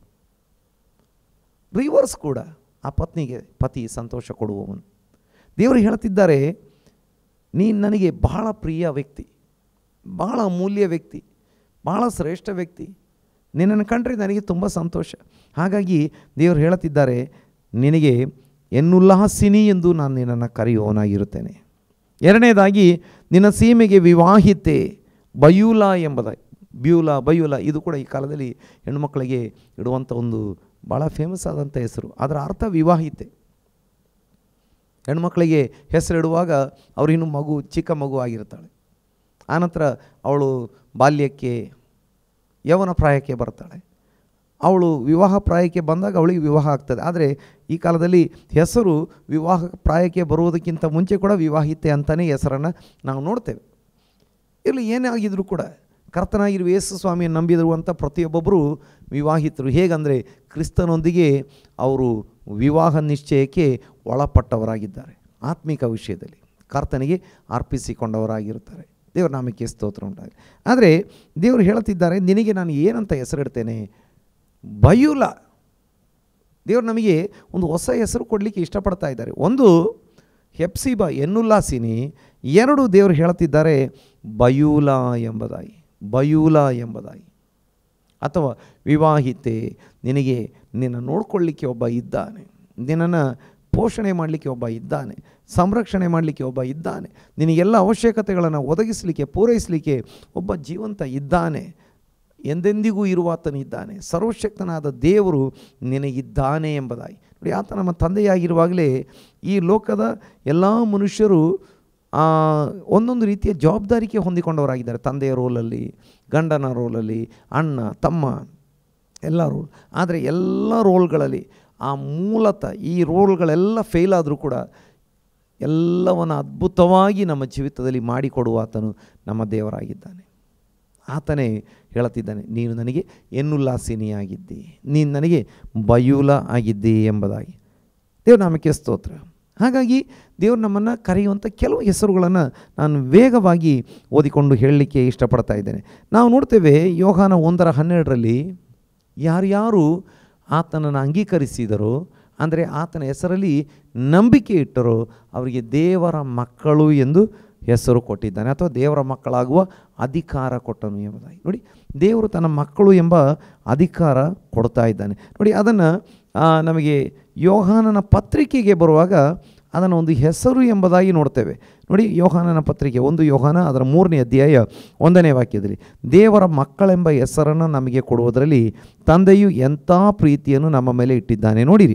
ರಿವರ್ಸ್ ಕೂಡ ಆ ಪತ್ನಿಗೆ ಪತಿ ಸಂತೋಷ ಕೊಡುವವನು ದೇವರು ಹೇಳ್ತಿದ್ದಾರೆ ನೀನು ನನಗೆ ಬಹಳ ಪ್ರಿಯ ವ್ಯಕ್ತಿ ಭಾಳ ಅಮೂಲ್ಯ ವ್ಯಕ್ತಿ ಭಾಳ ಶ್ರೇಷ್ಠ ವ್ಯಕ್ತಿ ನಿನ್ನನ್ನು ಕಂಡ್ರೆ ನನಗೆ ತುಂಬ ಸಂತೋಷ ಹಾಗಾಗಿ ದೇವರು ಹೇಳುತ್ತಿದ್ದಾರೆ ನಿನಗೆ ಎನ್ನುಲ್ಲಾಸಿನಿ ಎಂದು ನಾನು ನಿನ್ನನ್ನು ಕರೆಯುವವನಾಗಿರುತ್ತೇನೆ ಎರಡನೇದಾಗಿ ನಿನ್ನ ಸೀಮೆಗೆ ವಿವಾಹಿತೆ ಬಯೂಲ ಎಂಬುದಾಗಿ ಬ್ಯೂಲ ಬಯೂಲ ಇದು ಕೂಡ ಈ ಕಾಲದಲ್ಲಿ ಹೆಣ್ಮಕ್ಳಿಗೆ ಇಡುವಂಥ ಒಂದು ಭಾಳ ಫೇಮಸ್ ಆದಂಥ ಹೆಸರು ಅದರ ಅರ್ಥ ವಿವಾಹಿತೆ ಹೆಣ್ಮಕ್ಳಿಗೆ ಹೆಸರಿಡುವಾಗ ಅವರಿನ್ನೂ ಮಗು ಚಿಕ್ಕ ಮಗು ಆಗಿರ್ತಾಳೆ ಆನಂತರ ಅವಳು ಬಾಲ್ಯಕ್ಕೆ ಯೌವನ ಪ್ರಾಯಕ್ಕೆ ಬರ್ತಾಳೆ ಅವಳು ವಿವಾಹ ಪ್ರಾಯಕ್ಕೆ ಬಂದಾಗ ಅವಳಿಗೆ ವಿವಾಹ ಆಗ್ತದೆ ಆದರೆ ಈ ಕಾಲದಲ್ಲಿ ಹೆಸರು ವಿವಾಹ ಪ್ರಾಯಕ್ಕೆ ಬರುವುದಕ್ಕಿಂತ ಮುಂಚೆ ಕೂಡ ವಿವಾಹಿತೆ ಅಂತಲೇ ಹೆಸರನ್ನು ನಾವು ನೋಡ್ತೇವೆ ಇಲ್ಲಿ ಏನೇ ಆಗಿದ್ರು ಕೂಡ ಕರ್ತನಾಗಿರುವ ಯೇಸು ಸ್ವಾಮಿಯನ್ನು ನಂಬಿರುವಂಥ ಪ್ರತಿಯೊಬ್ಬೊಬ್ಬರು ವಿವಾಹಿತರು ಹೇಗಂದರೆ ಕ್ರಿಸ್ತನೊಂದಿಗೆ ಅವರು ವಿವಾಹ ನಿಶ್ಚಯಕ್ಕೆ ಒಳಪಟ್ಟವರಾಗಿದ್ದಾರೆ ಆತ್ಮಿಕ ವಿಷಯದಲ್ಲಿ ಕರ್ತನಿಗೆ ಅರ್ಪಿಸಿಕೊಂಡವರಾಗಿರುತ್ತಾರೆ ದೇವರ ನಾಮಕ್ಕೆ ಸ್ತೋತ್ರ ಉಂಟಾಗಲಿ ಆದರೆ ದೇವರು ಹೇಳುತ್ತಿದ್ದಾರೆ ನಿನಗೆ ನಾನು ಏನಂತ ಹೆಸರಿಡ್ತೇನೆ ಬಯುಲ ದೇವರು ನಮಗೆ ಒಂದು ಹೊಸ ಹೆಸರು ಕೊಡಲಿಕ್ಕೆ ಇಷ್ಟಪಡ್ತಾ ಇದ್ದಾರೆ ಒಂದು ಹೆಪ್ಸಿಬಾ ಎನ್ನುಲ್ಲಾಸಿನಿ ಎರಡು ದೇವರು ಹೇಳುತ್ತಿದ್ದಾರೆ ಬಯೂಲ ಎಂಬುದಾಗಿ ಬಯೂಲ ಎಂಬುದಾಗಿ ಅಥವಾ ವಿವಾಹಿತೆ ನಿನಗೆ ನಿನ್ನ ನೋಡ್ಕೊಳ್ಳಿಕ್ಕೆ ಒಬ್ಬ ಇದ್ದಾನೆ ನಿನ್ನನ್ನು ಪೋಷಣೆ ಮಾಡಲಿಕ್ಕೆ ಒಬ್ಬ ಇದ್ದಾನೆ ಸಂರಕ್ಷಣೆ ಮಾಡಲಿಕ್ಕೆ ಒಬ್ಬ ಇದ್ದಾನೆ ನಿನಗೆಲ್ಲ ಅವಶ್ಯಕತೆಗಳನ್ನು ಒದಗಿಸಲಿಕ್ಕೆ ಪೂರೈಸಲಿಕ್ಕೆ ಒಬ್ಬ ಜೀವಂತ ಇದ್ದಾನೆ ಎಂದೆಂದಿಗೂ ಇರುವಾತನಿದ್ದಾನೆ ಸರ್ವಶಕ್ತನಾದ ದೇವರು ನಿನಗಿದ್ದಾನೆ ಎಂಬುದಾಗಿ ನೋಡಿ ಆತ ನಮ್ಮ ತಂದೆಯಾಗಿರುವಾಗಲೇ ಈ ಲೋಕದ ಎಲ್ಲ ಮನುಷ್ಯರು ಆ, ಒಂದೊಂದು ರೀತಿಯ ಜವಾಬ್ದಾರಿಕೆ ಹೊಂದಿಕೊಂಡವರಾಗಿದ್ದಾರೆ ತಂದೆಯ ರೋಲಲ್ಲಿ ಗಂಡನ ರೋಲಲ್ಲಿ ಅಣ್ಣ ತಮ್ಮ ಎಲ್ಲ ರೋಲ್ ಆದರೆ ಎಲ್ಲ ರೋಲ್ಗಳಲ್ಲಿ ಆ ಮೂಲತಃ ಈ ರೋಲ್ಗಳೆಲ್ಲ ಫೇಲ್ ಆದರೂ ಕೂಡ ಎಲ್ಲವನ್ನು ಅದ್ಭುತವಾಗಿ ನಮ್ಮ ಜೀವಿತದಲ್ಲಿ ಮಾಡಿಕೊಡುವ ಆತನು ನಮ್ಮ ದೇವರಾಗಿದ್ದಾನೆ ಆತನೇ ಹೇಳುತ್ತಿದ್ದಾನೆ ನೀನು ನನಗೆ ಎನ್ನುಲ್ಲಾಸಿನಿಯಾಗಿದ್ದಿ ನೀನು ನನಗೆ ಬಯೂಲ ಆಗಿದ್ದಿ ಎಂಬುದಾಗಿ ದೇವ್ರ ನಾಮಕ್ಕೆ ಸ್ತೋತ್ರ ಹಾಗಾಗಿ ದೇವರು ನಮ್ಮನ್ನು ಕರೆಯುವಂಥ ಕೆಲವು ಹೆಸರುಗಳನ್ನು ನಾನು ವೇಗವಾಗಿ ಓದಿಕೊಂಡು ಹೇಳಲಿಕ್ಕೆ ಇಷ್ಟಪಡ್ತಾ ಇದ್ದೇನೆ ನಾವು ನೋಡ್ತೇವೆ ಯೋಹಾನ ಒಂದರ ಹನ್ನೆರಡರಲ್ಲಿ ಯಾರ್ಯಾರು ಆತನನ್ನು ಅಂಗೀಕರಿಸಿದರೋ ಅಂದರೆ ಆತನ ಹೆಸರಲ್ಲಿ ನಂಬಿಕೆ ಇಟ್ಟರೋ ಅವರಿಗೆ ದೇವರ ಮಕ್ಕಳು ಎಂದು ಹೆಸರು ಕೊಟ್ಟಿದ್ದಾನೆ ಅಥವಾ ದೇವರ ಮಕ್ಕಳಾಗುವ ಅಧಿಕಾರ ಕೊಟ್ಟನು ಎಂಬುದಾಗಿ ನೋಡಿ ದೇವರು ತನ್ನ ಮಕ್ಕಳು ಎಂಬ ಅಧಿಕಾರ ಕೊಡ್ತಾ ಇದ್ದಾನೆ ನೋಡಿ ಅದನ್ನು ನಮಗೆ ಯೋಹಾನನ ಪತ್ರಿಕೆಗೆ ಬರುವಾಗ ಅದನ್ನು ಒಂದು ಹೆಸರು ಎಂಬುದಾಗಿ ನೋಡ್ತೇವೆ ನೋಡಿ ಯೋಹಾನನ ಪತ್ರಿಕೆ ಒಂದು ಯೋಹಾನ ಅದರ ಮೂರನೇ ಅಧ್ಯಾಯ ಒಂದನೇ ವಾಕ್ಯದಲ್ಲಿ ದೇವರ ಮಕ್ಕಳೆಂಬ ಹೆಸರನ್ನು ನಮಗೆ ಕೊಡುವುದರಲ್ಲಿ ತಂದೆಯು ಎಂಥ ಪ್ರೀತಿಯನ್ನು ನಮ್ಮ ಮೇಲೆ ಇಟ್ಟಿದ್ದಾನೆ ನೋಡಿರಿ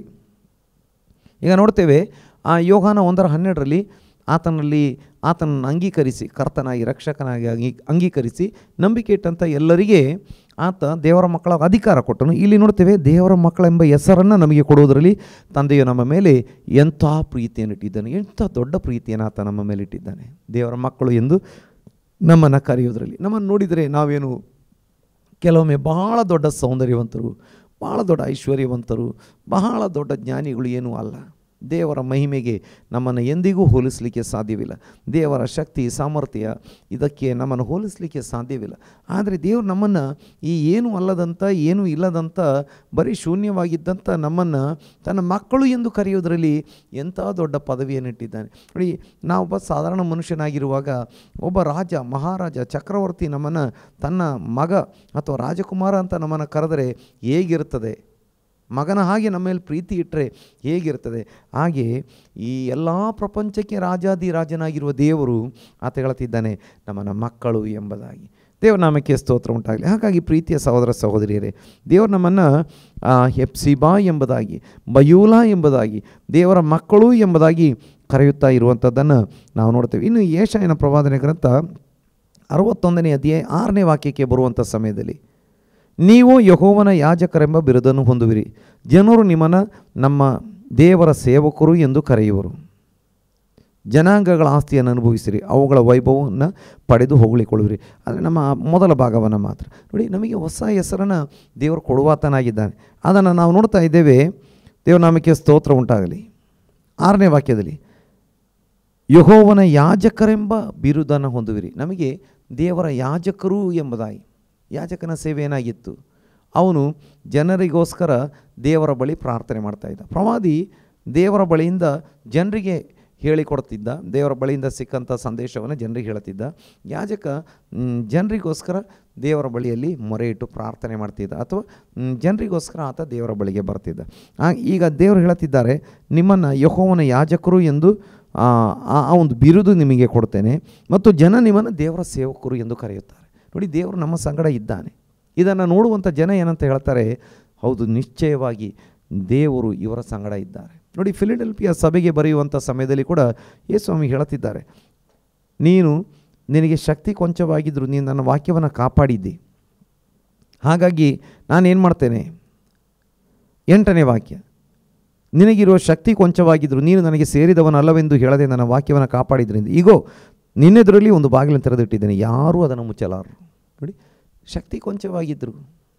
ಈಗ ನೋಡ್ತೇವೆ ಆ ಯೋಹಾನ ಒಂದರ ಹನ್ನೆರಡರಲ್ಲಿ ಆತನಲ್ಲಿ ಆತನನ್ನು ಅಂಗೀಕರಿಸಿ ಕರ್ತನಾಗಿ ರಕ್ಷಕನಾಗಿ ಅಂಗೀ ಅಂಗೀಕರಿಸಿ ನಂಬಿಕೆ ಇಟ್ಟಂಥ ಎಲ್ಲರಿಗೆ ಆತ ದೇವರ ಮಕ್ಕಳ ಅಧಿಕಾರ ಕೊಟ್ಟನು ಇಲ್ಲಿ ನೋಡ್ತೇವೆ ದೇವರ ಮಕ್ಕಳೆಂಬ ಹೆಸರನ್ನು ನಮಗೆ ಕೊಡುವುದರಲ್ಲಿ ತಂದೆಯು ನಮ್ಮ ಮೇಲೆ ಎಂಥ ಪ್ರೀತಿಯನ್ನು ಇಟ್ಟಿದ್ದಾನೆ ಎಂಥ ದೊಡ್ಡ ಪ್ರೀತಿಯನ್ನು ಆತ ನಮ್ಮ ಮೇಲೆ ಇಟ್ಟಿದ್ದಾನೆ ದೇವರ ಮಕ್ಕಳು ಎಂದು ನಮ್ಮನ್ನು ಕರೆಯುವುದರಲ್ಲಿ ನಮ್ಮನ್ನು ನೋಡಿದರೆ ನಾವೇನು ಕೆಲವೊಮ್ಮೆ ಬಹಳ ದೊಡ್ಡ ಸೌಂದರ್ಯವಂತರು ಬಹಳ ದೊಡ್ಡ ಐಶ್ವರ್ಯವಂತರು ಬಹಳ ದೊಡ್ಡ ಜ್ಞಾನಿಗಳು ಏನೂ ಅಲ್ಲ ದೇವರ ಮಹಿಮೆಗೆ ನಮ್ಮನ್ನು ಎಂದಿಗೂ ಹೋಲಿಸಲಿಕ್ಕೆ ಸಾಧ್ಯವಿಲ್ಲ ದೇವರ ಶಕ್ತಿ ಸಾಮರ್ಥ್ಯ ಇದಕ್ಕೆ ನಮ್ಮನ್ನು ಹೋಲಿಸಲಿಕ್ಕೆ ಸಾಧ್ಯವಿಲ್ಲ ಆದರೆ ದೇವರು ನಮ್ಮನ್ನು ಈ ಏನು ಅಲ್ಲದಂಥ ಏನು ಇಲ್ಲದಂಥ ಬರೀ ಶೂನ್ಯವಾಗಿದ್ದಂಥ ನಮ್ಮನ್ನು ತನ್ನ ಮಕ್ಕಳು ಎಂದು ಕರೆಯೋದರಲ್ಲಿ ಎಂಥ ದೊಡ್ಡ ಪದವಿಯನ್ನು ಇಟ್ಟಿದ್ದಾನೆ ನೋಡಿ ನಾವೊಬ್ಬ ಸಾಧಾರಣ ಮನುಷ್ಯನಾಗಿರುವಾಗ ಒಬ್ಬ ರಾಜ ಮಹಾರಾಜ ಚಕ್ರವರ್ತಿ ನಮ್ಮನ್ನು ತನ್ನ ಮಗ ಅಥವಾ ರಾಜಕುಮಾರ ಅಂತ ನಮ್ಮನ್ನು ಕರೆದರೆ ಹೇಗಿರುತ್ತದೆ ಮಗನ ಹಾಗೆ ನಮ್ಮ ಮೇಲೆ ಪ್ರೀತಿ ಇಟ್ಟರೆ ಹೇಗಿರ್ತದೆ ಹಾಗೆ ಈ ಎಲ್ಲ ಪ್ರಪಂಚಕ್ಕೆ ರಾಜಾದಿ ರಾಜನಾಗಿರುವ ದೇವರು ಆತ ಹೇಳ್ತಿದ್ದಾನೆ ನಮ್ಮನ್ನ ಮಕ್ಕಳು ಎಂಬುದಾಗಿ ದೇವರ ನಾಮಕ್ಕೆ ಸ್ತೋತ್ರ ಉಂಟಾಗಲಿ ಹಾಗಾಗಿ ಪ್ರೀತಿಯ ಸಹೋದರ ಸಹೋದರಿಯರೇ ದೇವರು ನಮ್ಮನ್ನು ಹೆಪ್ಸಿಬಾ ಎಂಬುದಾಗಿ ಬಯೂಲಾ ಎಂಬುದಾಗಿ ದೇವರ ಮಕ್ಕಳು ಎಂಬುದಾಗಿ ಕರೆಯುತ್ತಾ ಇರುವಂಥದ್ದನ್ನು ನಾವು ನೋಡ್ತೇವೆ ಇನ್ನು ಏಷಾಯನ ಪ್ರವಾದನೆ ಗ್ರಂಥ ಅರವತ್ತೊಂದನೇ ಅಧ್ಯಾಯ ಆರನೇ ವಾಕ್ಯಕ್ಕೆ ಬರುವಂಥ ಸಮಯದಲ್ಲಿ ನೀವು ಯಹೋವನ ಯಾಜಕರೆಂಬ ಬಿರುದನ್ನು ಹೊಂದುವಿರಿ ಜನರು ನಿಮ್ಮನ್ನು ನಮ್ಮ ದೇವರ ಸೇವಕರು ಎಂದು ಕರೆಯುವರು ಜನಾಂಗಗಳ ಆಸ್ತಿಯನ್ನು ಅನುಭವಿಸಿರಿ ಅವುಗಳ ವೈಭವವನ್ನು ಪಡೆದು ಹೊಗಳಿಕೊಳ್ಳುವಿರಿ ಆದರೆ ನಮ್ಮ ಮೊದಲ ಭಾಗವನ್ನು ಮಾತ್ರ ನೋಡಿ ನಮಗೆ ಹೊಸ ಹೆಸರನ್ನು ದೇವರು ಕೊಡುವಾತನಾಗಿದ್ದಾನೆ ಅದನ್ನು ನಾವು ನೋಡ್ತಾ ಇದ್ದೇವೆ ದೇವರ ನಾಮಕ್ಕೆ ಸ್ತೋತ್ರ ಉಂಟಾಗಲಿ ಆರನೇ ವಾಕ್ಯದಲ್ಲಿ ಯಹೋವನ ಯಾಜಕರೆಂಬ ಬಿರುದನ್ನು ಹೊಂದುವಿರಿ ನಮಗೆ ದೇವರ ಯಾಜಕರು ಎಂಬುದಾಗಿ ಯಾಜಕನ ಸೇವೆ ಏನಾಗಿತ್ತು ಅವನು ಜನರಿಗೋಸ್ಕರ ದೇವರ ಬಳಿ ಪ್ರಾರ್ಥನೆ ಮಾಡ್ತಾ ಇದ್ದ ಪ್ರವಾದಿ ದೇವರ ಬಳಿಯಿಂದ ಜನರಿಗೆ ಹೇಳಿಕೊಡ್ತಿದ್ದ ದೇವರ ಬಳಿಯಿಂದ ಸಿಕ್ಕಂಥ ಸಂದೇಶವನ್ನು ಜನರಿಗೆ ಹೇಳ್ತಿದ್ದ ಯಾಜಕ ಮ್, ಜನರಿಗೋಸ್ಕರ ದೇವರ ಬಳಿಯಲ್ಲಿ ಮೊರೆ ಇಟ್ಟು ಪ್ರಾರ್ಥನೆ ಮಾಡ್ತಿದ್ದ ಅಥವಾ ಮ್, ಜನರಿಗೋಸ್ಕರ ಆತ ದೇವರ ಬಳಿಗೆ ಬರ್ತಿದ್ದ ಆ, ಈಗ ದೇವರು ಹೇಳ್ತಿದ್ದಾರೆ ನಿಮ್ಮನ್ನು ಯಹೋವನ ಯಾಜಕರು ಎಂದು ಆ ಆ- ಆ ಒಂದು ಬಿರುದು ನಿಮಗೆ ಕೊಡ್ತೇನೆ ಮತ್ತು ಜನ ನಿಮ್ಮನ್ನು ದೇವರ ಸೇವಕರು ಎಂದು ಕರೆಯುತ್ತಾರೆ ನೋಡಿ ದೇವರು ನಮ್ಮ ಸಂಗಡ ಇದ್ದಾನೆ ಇದನ್ನು ನೋಡುವಂಥ ಜನ ಏನಂತ ಹೇಳ್ತಾರೆ ಹೌದು ನಿಶ್ಚಯವಾಗಿ ದೇವರು ಇವರ ಸಂಗಡ ಇದ್ದಾರೆ ನೋಡಿ ಫಿಲಿಡೆಲ್ಫಿಯ ಸಭೆಗೆ ಬರೆಯುವಂಥ ಸಮಯದಲ್ಲಿ ಕೂಡ ಯೇಸ್ವಾಮಿ ಹೇಳುತ್ತಿದ್ದಾರೆ ನೀನು ನಿನಗೆ ಶಕ್ತಿ ಕೊಂಚವಾಗಿದ್ದರೂ ನೀನು ನನ್ನ ವಾಕ್ಯವನ್ನು ಕಾಪಾಡಿದ್ದಿ ಹಾಗಾಗಿ ನಾನೇನು ಮಾಡ್ತೇನೆ ಎಂಟನೇ ವಾಕ್ಯ ನಿನಗಿರುವ ಶಕ್ತಿ ಕೊಂಚವಾಗಿದ್ದರೂ ನೀನು ನನಗೆ ಸೇರಿದವನಲ್ಲವೆಂದು ಹೇಳದೆ ನನ್ನ ವಾಕ್ಯವನ್ನು ಕಾಪಾಡಿದ್ರಿಂದ ಈಗೋ ನಿನ್ನೆದುರಲ್ಲಿ ಒಂದು ಬಾಗಿಲನ್ನು ತೆರೆದಿಟ್ಟಿದ್ದೇನೆ ಯಾರೂ ಅದನ್ನು ಮುಚ್ಚಲಾರರು ನೋಡಿ ಶಕ್ತಿ ಕೊಂಚವಾಗಿದ್ದರು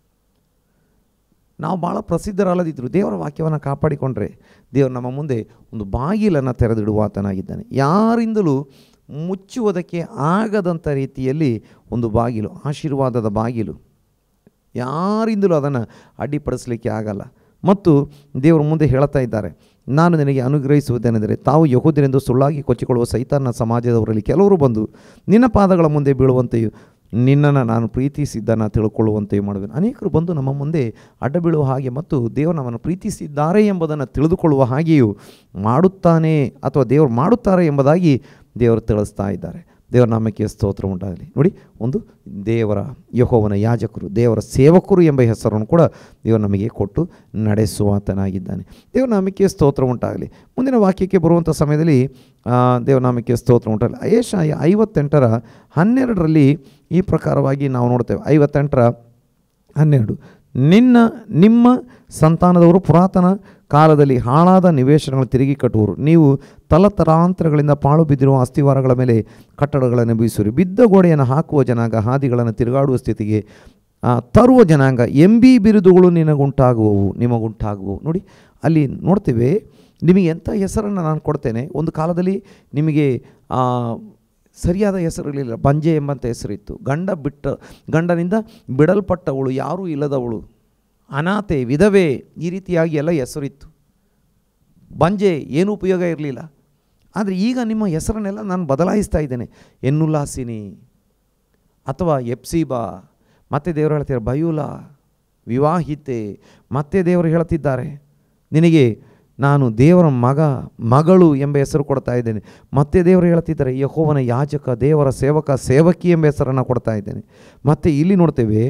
ನಾವು ಭಾಳ ಪ್ರಸಿದ್ಧರಲ್ಲದಿದ್ದರು ದೇವರ ವಾಕ್ಯವನ್ನು ಕಾಪಾಡಿಕೊಂಡ್ರೆ ದೇವರು ನಮ್ಮ ಮುಂದೆ ಒಂದು ಬಾಗಿಲನ್ನು ತೆರೆದಿಡುವಾತನಾಗಿದ್ದಾನೆ ಯಾರಿಂದಲೂ ಮುಚ್ಚುವುದಕ್ಕೆ ಆಗದಂಥ ರೀತಿಯಲ್ಲಿ ಒಂದು ಬಾಗಿಲು ಆಶೀರ್ವಾದದ ಬಾಗಿಲು ಯಾರಿಂದಲೂ ಅದನ್ನು ಅಡ್ಡಿಪಡಿಸಲಿಕ್ಕೆ ಆಗಲ್ಲ ಮತ್ತು ದೇವರು ಮುಂದೆ ಹೇಳ್ತಾ ಇದ್ದಾರೆ ನಾನು ನಿನಗೆ ಅನುಗ್ರಹಿಸುವುದೇನೆಂದರೆ ತಾವು ಯಹೂದರೆಂದು ಸುಳ್ಳಾಗಿ ಕೊಚ್ಚಿಕೊಳ್ಳುವ ಸೈತಾನ ಸಮಾಜದವರಲ್ಲಿ ಕೆಲವರು ಬಂದು ನಿನ್ನ ಪಾದಗಳ ಮುಂದೆ ಬೀಳುವಂತೆಯೂ ನಿನ್ನನ್ನು ನಾನು ಪ್ರೀತಿಸಿದ್ದನ್ನು ತಿಳ್ಕೊಳ್ಳುವಂತೆಯೂ ಮಾಡುವೆನು ಅನೇಕರು ಬಂದು ನಮ್ಮ ಮುಂದೆ ಅಡ್ಡ ಬೀಳುವ ಹಾಗೆ ಮತ್ತು ದೇವರು ನಮ್ಮನ್ನು ಪ್ರೀತಿಸಿದ್ದಾರೆ ಎಂಬುದನ್ನು ತಿಳಿದುಕೊಳ್ಳುವ ಹಾಗೆಯೂ ಮಾಡುತ್ತಾನೆ ಅಥವಾ ದೇವರು ಮಾಡುತ್ತಾರೆ ಎಂಬುದಾಗಿ ದೇವರು ತಿಳಿಸ್ತಾ ಇದ್ದಾರೆ ದೇವರ ನಾಮಕ್ಕೆ ಸ್ತೋತ್ರ ಉಂಟಾಗಲಿ ನೋಡಿ ಒಂದು ದೇವರ ಯಹೋವನ ಯಾಜಕರು ದೇವರ ಸೇವಕರು ಎಂಬ ಹೆಸರನ್ನು ಕೂಡ ದೇವರು ನಮಗೆ ಕೊಟ್ಟು ನಡೆಸುವಾತನಾಗಿದ್ದಾನೆ ದೇವರ ನಾಮಕ್ಕೆ ಸ್ತೋತ್ರ ಉಂಟಾಗಲಿ ಮುಂದಿನ ವಾಕ್ಯಕ್ಕೆ ಬರುವಂಥ ಸಮಯದಲ್ಲಿ ಆ, ದೇವರ ನಾಮಕ್ಕೆ ಸ್ತೋತ್ರ ಉಂಟಾಗಲಿ ಏಷಾಯ ಐವತ್ತೆಂಟರ ಹನ್ನೆರಡರಲ್ಲಿ ಈ ಪ್ರಕಾರವಾಗಿ ನಾವು ನೋಡ್ತೇವೆ ಐವತ್ತೆಂಟರ ಹನ್ನೆರಡು ನಿನ್ನ ನಿಮ್ಮ ಸಂತಾನದವರು ಪುರಾತನ ಕಾಲದಲ್ಲಿ ಹಾಳಾದ ನಿವೇಶನಗಳನ್ನು ತಿರುಗಿ ಕಟ್ಟುವರು ನೀವು ತಲತಲಾಂತರಗಳಿಂದ ಪಾಳು ಬಿದ್ದಿರುವ ಅಸ್ಥಿವಾರಗಳ ಮೇಲೆ ಕಟ್ಟಡಗಳನ್ನು ಬೀಸುವರು ಬಿದ್ದ ಗೋಡೆಯನ್ನು ಹಾಕುವ ಜನಾಂಗ ಹಾದಿಗಳನ್ನು ತಿರುಗಾಡುವ ಸ್ಥಿತಿಗೆ ಆ, ತರುವ ಜನಾಂಗ ಎಂಬಿ ಬಿರುದುಗಳು ನಿನಗುಂಟಾಗುವವು ನಿಮಗುಂಟಾಗುವವು ನೋಡಿ ಅಲ್ಲಿ ನೋಡ್ತೇವೆ ನಿಮಗೆ ಎಂಥ ಹೆಸರನ್ನು ನಾನು ಕೊಡ್ತೇನೆ ಒಂದು ಕಾಲದಲ್ಲಿ ನಿಮಗೆ ಆ, ಸರಿಯಾದ ಹೆಸರಿರಲಿಲ್ಲ ಬಂಜೆ ಎಂಬಂಥ ಹೆಸರಿತ್ತು ಗಂಡ ಬಿಟ್ಟ ಗಂಡನಿಂದ ಬಿಡಲ್ಪಟ್ಟವಳು ಯಾರೂ ಇಲ್ಲದವಳು ಅನಾಥೆ ವಿಧವೆ ಈ ರೀತಿಯಾಗಿ ಎಲ್ಲ ಹೆಸರಿತ್ತು ಬಂಜೆ ಏನೂ ಉಪಯೋಗ ಇರಲಿಲ್ಲ ಆದರೆ ಈಗ ನಿಮ್ಮ ಹೆಸರನ್ನೆಲ್ಲ ನಾನು ಬದಲಾಯಿಸ್ತಾ ಇದ್ದೇನೆ ಎನ್ನುಲ್ಲಾಸಿನಿ ಅಥವಾ ಎಪ್ಸಿಬಾ ಮತ್ತೆ ದೇವರು ಹೇಳ್ತಾರೆ ಬಯೂಲ ವಿವಾಹಿತೆ ಮತ್ತೆ ದೇವರು ಹೇಳ್ತಿದ್ದಾರೆ ನಿನಗೆ ನಾನು ದೇವರ ಮಗ ಮಗಳು ಎಂಬ ಹೆಸರು ಕೊಡ್ತಾ ಇದ್ದೇನೆ ಮತ್ತೆ ದೇವರು ಹೇಳ್ತಿದ್ದಾರೆ ಯಹೋವನ ಯಾಜಕ ದೇವರ ಸೇವಕ ಸೇವಕಿ ಎಂಬ ಹೆಸರನ್ನು ಕೊಡ್ತಾ ಇದ್ದೇನೆ ಮತ್ತೆ ಇಲ್ಲಿ ನೋಡ್ತೇವೆ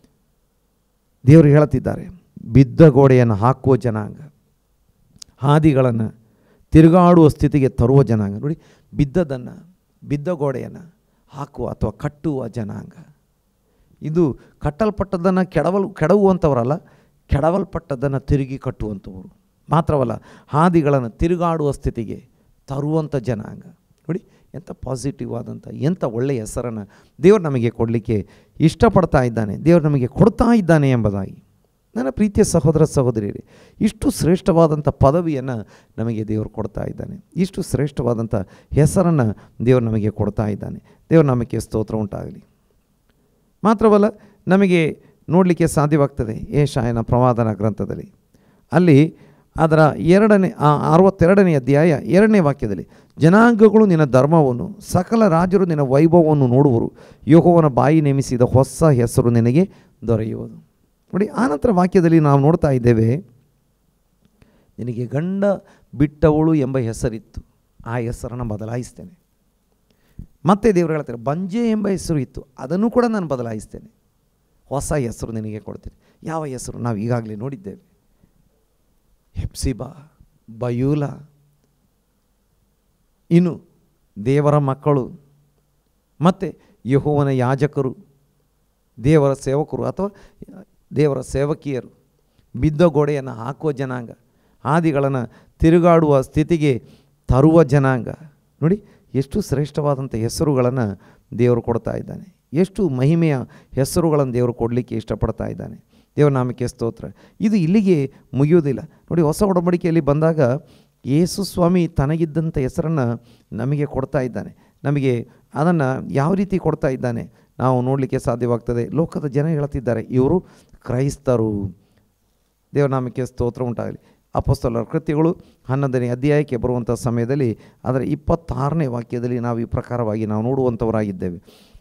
ದೇವರು ಹೇಳುತ್ತಿದ್ದಾರೆ ಬಿದ್ದ ಗೋಡೆಯನ್ನು ಹಾಕುವ ಜನಾಂಗ ಹಾದಿಗಳನ್ನು ತಿರುಗಾಡುವ ಸ್ಥಿತಿಗೆ ತರುವ ಜನಾಂಗ ನೋಡಿ ಬಿದ್ದದನ್ನು ಬಿದ್ದ ಗೋಡೆಯನ್ನು ಹಾಕುವ ಅಥವಾ ಕಟ್ಟುವ ಜನಾಂಗ ಇದು ಕಟ್ಟಲ್ಪಟ್ಟದ್ದನ್ನು ಕೆಡವಲ್ ಕೆಡವುವಂಥವರಲ್ಲ ಕೆಡವಲ್ಪಟ್ಟದ್ದನ್ನು ತಿರುಗಿ ಕಟ್ಟುವಂಥವರು ಮಾತ್ರವಲ್ಲ ಹಾದಿಗಳನ್ನು ತಿರುಗಾಡುವ ಸ್ಥಿತಿಗೆ ತರುವಂಥ ಜನಾಂಗ ನೋಡಿ ಎಂಥ ಪಾಸಿಟಿವ್ ಆದಂಥ ಎಂಥ ಒಳ್ಳೆಯ ಹೆಸರನ್ನು ದೇವರು ನಮಗೆ ಕೊಡಲಿಕ್ಕೆ ಇಷ್ಟಪಡ್ತಾ ಇದ್ದಾನೆ ದೇವರು ನಮಗೆ ಕೊಡ್ತಾ ಇದ್ದಾನೆ ಎಂಬುದಾಗಿ ನನ್ನ ಪ್ರೀತಿಯ ಸಹೋದರ ಸಹೋದರಿಯರೇ ಇಷ್ಟು ಶ್ರೇಷ್ಠವಾದಂಥ ಪದವಿಯನ್ನು ನಮಗೆ ದೇವರು ಕೊಡ್ತಾ ಇದ್ದಾನೆ ಇಷ್ಟು ಶ್ರೇಷ್ಠವಾದಂಥ ಹೆಸರನ್ನು ದೇವರು ನಮಗೆ ಕೊಡ್ತಾ ಇದ್ದಾನೆ ದೇವರು ನಮಗೆ ಸ್ತೋತ್ರ ಉಂಟಾಗಲಿ ಮಾತ್ರವಲ್ಲ ನಮಗೆ ನೋಡಲಿಕ್ಕೆ ಸಾಧ್ಯವಾಗ್ತದೆ ಏಷಾಯನ ಪ್ರವಾದನ ಗ್ರಂಥದಲ್ಲಿ ಅಲ್ಲಿ ಅದರ ಎರಡನೇ ಆ ಅರವತ್ತೆರಡನೇ ಅಧ್ಯಾಯ ಎರಡನೇ ವಾಕ್ಯದಲ್ಲಿ ಜನಾಂಗಗಳು ನಿನ್ನ ಧರ್ಮವನ್ನು ಸಕಲ ರಾಜರು ನಿನ್ನ ವೈಭವವನ್ನು ನೋಡುವರು ಯೋಗವನ ಬಾಯಿ ನೇಮಿಸಿದ ಹೊಸ ಹೆಸರು ನಿನಗೆ ದೊರೆಯುವುದು ನೋಡಿ ಆನಂತರ ವಾಕ್ಯದಲ್ಲಿ ನಾವು ನೋಡ್ತಾ ಇದ್ದೇವೆ ನಿನಗೆ ಗಂಡ ಬಿಟ್ಟವಳು ಎಂಬ ಹೆಸರಿತ್ತು ಆ ಹೆಸರನ್ನು ಬದಲಾಯಿಸ್ತೇನೆ ಮತ್ತೆ ದೇವರು ಹೇಳ್ತಾರೆ ಬಂಜೆ ಎಂಬ ಹೆಸರು ಇತ್ತು ಅದನ್ನು ಕೂಡ ನಾನು ಬದಲಾಯಿಸ್ತೇನೆ ಹೊಸ ಹೆಸರು ನಿನಗೆ ಕೊಡ್ತೇನೆ ಯಾವ ಹೆಸರು ನಾವು ಈಗಾಗಲೇ ನೋಡಿದ್ದೇವೆ ಹೆಪ್ಸಿಬಾ ಬಯೂಲ ಇನ್ನು ದೇವರ ಮಕ್ಕಳು ಮತ್ತು ಯಹೋವನ ಯಾಜಕರು ದೇವರ ಸೇವಕರು ಅಥವಾ ದೇವರ ಸೇವಕಿಯರು ಬಿದ್ದ ಗೋಡೆಯನ್ನು ಹಾಕುವ ಜನಾಂಗ ಆದಿಗಳನ್ನು ತಿರುಗಾಡುವ ಸ್ಥಿತಿಗೆ ತರುವ ಜನಾಂಗ ನೋಡಿ ಎಷ್ಟು ಶ್ರೇಷ್ಠವಾದಂಥ ಹೆಸರುಗಳನ್ನು ದೇವರು ಕೊಡ್ತಾ ಇದ್ದಾನೆ ಎಷ್ಟು ಮಹಿಮೆಯ ಹೆಸರುಗಳನ್ನು ದೇವರು ಕೊಡಲಿಕ್ಕೆ ಇಷ್ಟಪಡ್ತಾ ಇದ್ದಾನೆ ದೇವರ ನಾಮಕ್ಕೆ ಸ್ತೋತ್ರ ಇದು ಇಲ್ಲಿಗೆ ಮುಗಿಯೋದಿಲ್ಲ ನೋಡಿ ಹೊಸ ಒಡಂಬಡಿಕೆಯಲ್ಲಿ ಬಂದಾಗ ಯೇಸು ಸ್ವಾಮಿ ತನಗಿದ್ದಂಥ ಹೆಸರನ್ನು ನಮಗೆ ಕೊಡ್ತಾ ಇದ್ದಾನೆ ನಮಗೆ ಅದನ್ನು ಯಾವ ರೀತಿ ಕೊಡ್ತಾ ಇದ್ದಾನೆ ನಾವು ನೋಡಲಿಕ್ಕೆ ಸಾಧ್ಯವಾಗ್ತದೆ ಲೋಕದ ಜನ ಹೇಳ್ತಿದ್ದಾರೆ ಇವರು ಕ್ರೈಸ್ತರು ದೇವನಾಮಕ್ಕೆ ಸ್ತೋತ್ರ ಉಂಟಾಗಲಿ ಅಪಸ್ತಲರ ಕೃತ್ಯಗಳು ಹನ್ನೊಂದನೇ ಅಧ್ಯಾಯಕ್ಕೆ ಬರುವಂಥ ಸಮಯದಲ್ಲಿ ಅದರ ಇಪ್ಪತ್ತಾರನೇ ವಾಕ್ಯದಲ್ಲಿ ನಾವು ಈ ಪ್ರಕಾರವಾಗಿ ನಾವು ನೋಡುವಂಥವರಾಗಿದ್ದೇವೆ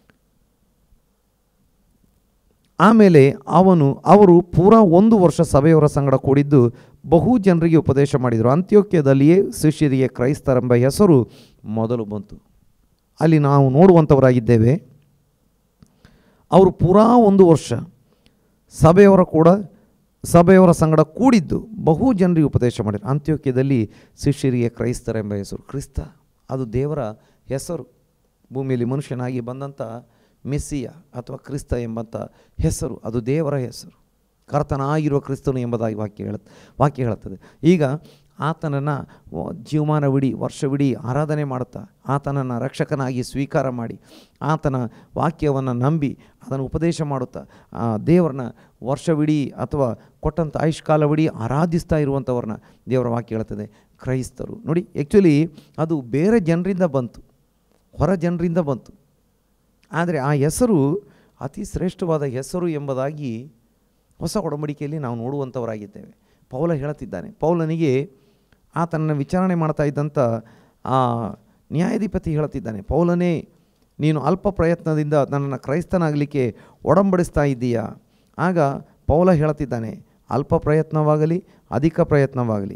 ಆಮೇಲೆ ಅವನು ಅವರು ಪೂರಾ ಒಂದು ವರ್ಷ ಸಭೆಯವರ ಸಂಗಡ ಕೂಡಿದ್ದು ಬಹು ಜನರಿಗೆ ಉಪದೇಶ ಮಾಡಿದರು ಅಂತ್ಯೋಕ್ಯದಲ್ಲಿಯೇ ಶಿಷ್ಯರಿಗೆ ಕ್ರೈಸ್ತರೆಂಬ ಹೆಸರು ಮೊದಲು ಬಂತು ಅಲ್ಲಿ ನಾವು ನೋಡುವಂಥವರಾಗಿದ್ದೇವೆ ಅವರು ಪೂರಾ ಒಂದು ವರ್ಷ ಸಭೆಯವರ ಕೂಡ ಸಭೆಯವರ ಸಂಗಡ ಕೂಡಿದ್ದು ಬಹು ಜನರಿಗೆ ಉಪದೇಶ ಮಾಡಿದರು ಅಂತ್ಯೋಕ್ಯದಲ್ಲಿ ಶಿಷ್ಯರಿಗೆ ಕ್ರೈಸ್ತರೆಂಬ ಹೆಸರು ಕ್ರಿಸ್ತ ಅದು ದೇವರ ಹೆಸರು ಭೂಮಿಯಲ್ಲಿ ಮನುಷ್ಯನಾಗಿ ಬಂದಂಥ ಮೆಸ್ಸಿಯ ಅಥವಾ ಕ್ರಿಸ್ತ ಎಂಬಂಥ ಹೆಸರು ಅದು ದೇವರ ಹೆಸರು ಕರ್ತನಾಗಿರುವ ಕ್ರಿಸ್ತನು ಎಂಬುದಾಗಿ ವಾಕ್ಯ ಹೇಳ ವಾಕ್ಯ ಹೇಳುತ್ತದೆ ಈಗ ಆತನನ್ನು ಜೀವಮಾನವಿಡೀ ವರ್ಷವಿಡೀ ಆರಾಧನೆ ಮಾಡುತ್ತಾ ಆತನನ್ನು ರಕ್ಷಕನಾಗಿ ಸ್ವೀಕಾರ ಮಾಡಿ ಆತನ ವಾಕ್ಯವನ್ನು ನಂಬಿ ಅದನ್ನು ಉಪದೇಶ ಮಾಡುತ್ತಾ ಆ ದೇವರನ್ನ ವರ್ಷವಿಡೀ ಅಥವಾ ಕೊಟ್ಟಂಥ ಆಯುಷ್ಕಾಲವಿಡೀ ಆರಾಧಿಸ್ತಾ ಇರುವಂಥವ್ರನ್ನ ದೇವರ ವಾಕ್ಯ ಹೇಳ್ತದೆ ಕ್ರೈಸ್ತರು ನೋಡಿ ಆ್ಯಕ್ಚುಲಿ ಅದು ಬೇರೆ ಜನರಿಂದ ಬಂತು ಹೊರ ಜನರಿಂದ ಬಂತು ಆದರೆ ಆ ಹೆಸರು ಅತಿ ಶ್ರೇಷ್ಠವಾದ ಹೆಸರು ಎಂಬುದಾಗಿ ಹೊಸ ಒಡಂಬಡಿಕೆಯಲ್ಲಿ ನಾವು ನೋಡುವಂಥವರಾಗಿದ್ದೇವೆ ಪೌಲ ಹೇಳುತ್ತಿದ್ದಾನೆ ಪೌಲನಿಗೆ ಆತನನ್ನು ವಿಚಾರಣೆ ಮಾಡ್ತಾ ಇದ್ದಂಥ ಆ ನ್ಯಾಯಾಧಿಪತಿ ಹೇಳುತ್ತಿದ್ದಾನೆ ಪೌಲನೇ ನೀನು ಅಲ್ಪ ಪ್ರಯತ್ನದಿಂದ ನನ್ನನ್ನು ಕ್ರೈಸ್ತನಾಗಲಿಕ್ಕೆ ಒಡಂಬಡಿಸ್ತಾ ಇದ್ದೀಯಾ ಆಗ ಪೌಲ ಹೇಳುತ್ತಿದ್ದಾನೆ ಅಲ್ಪ ಪ್ರಯತ್ನವಾಗಲಿ ಅಧಿಕ ಪ್ರಯತ್ನವಾಗಲಿ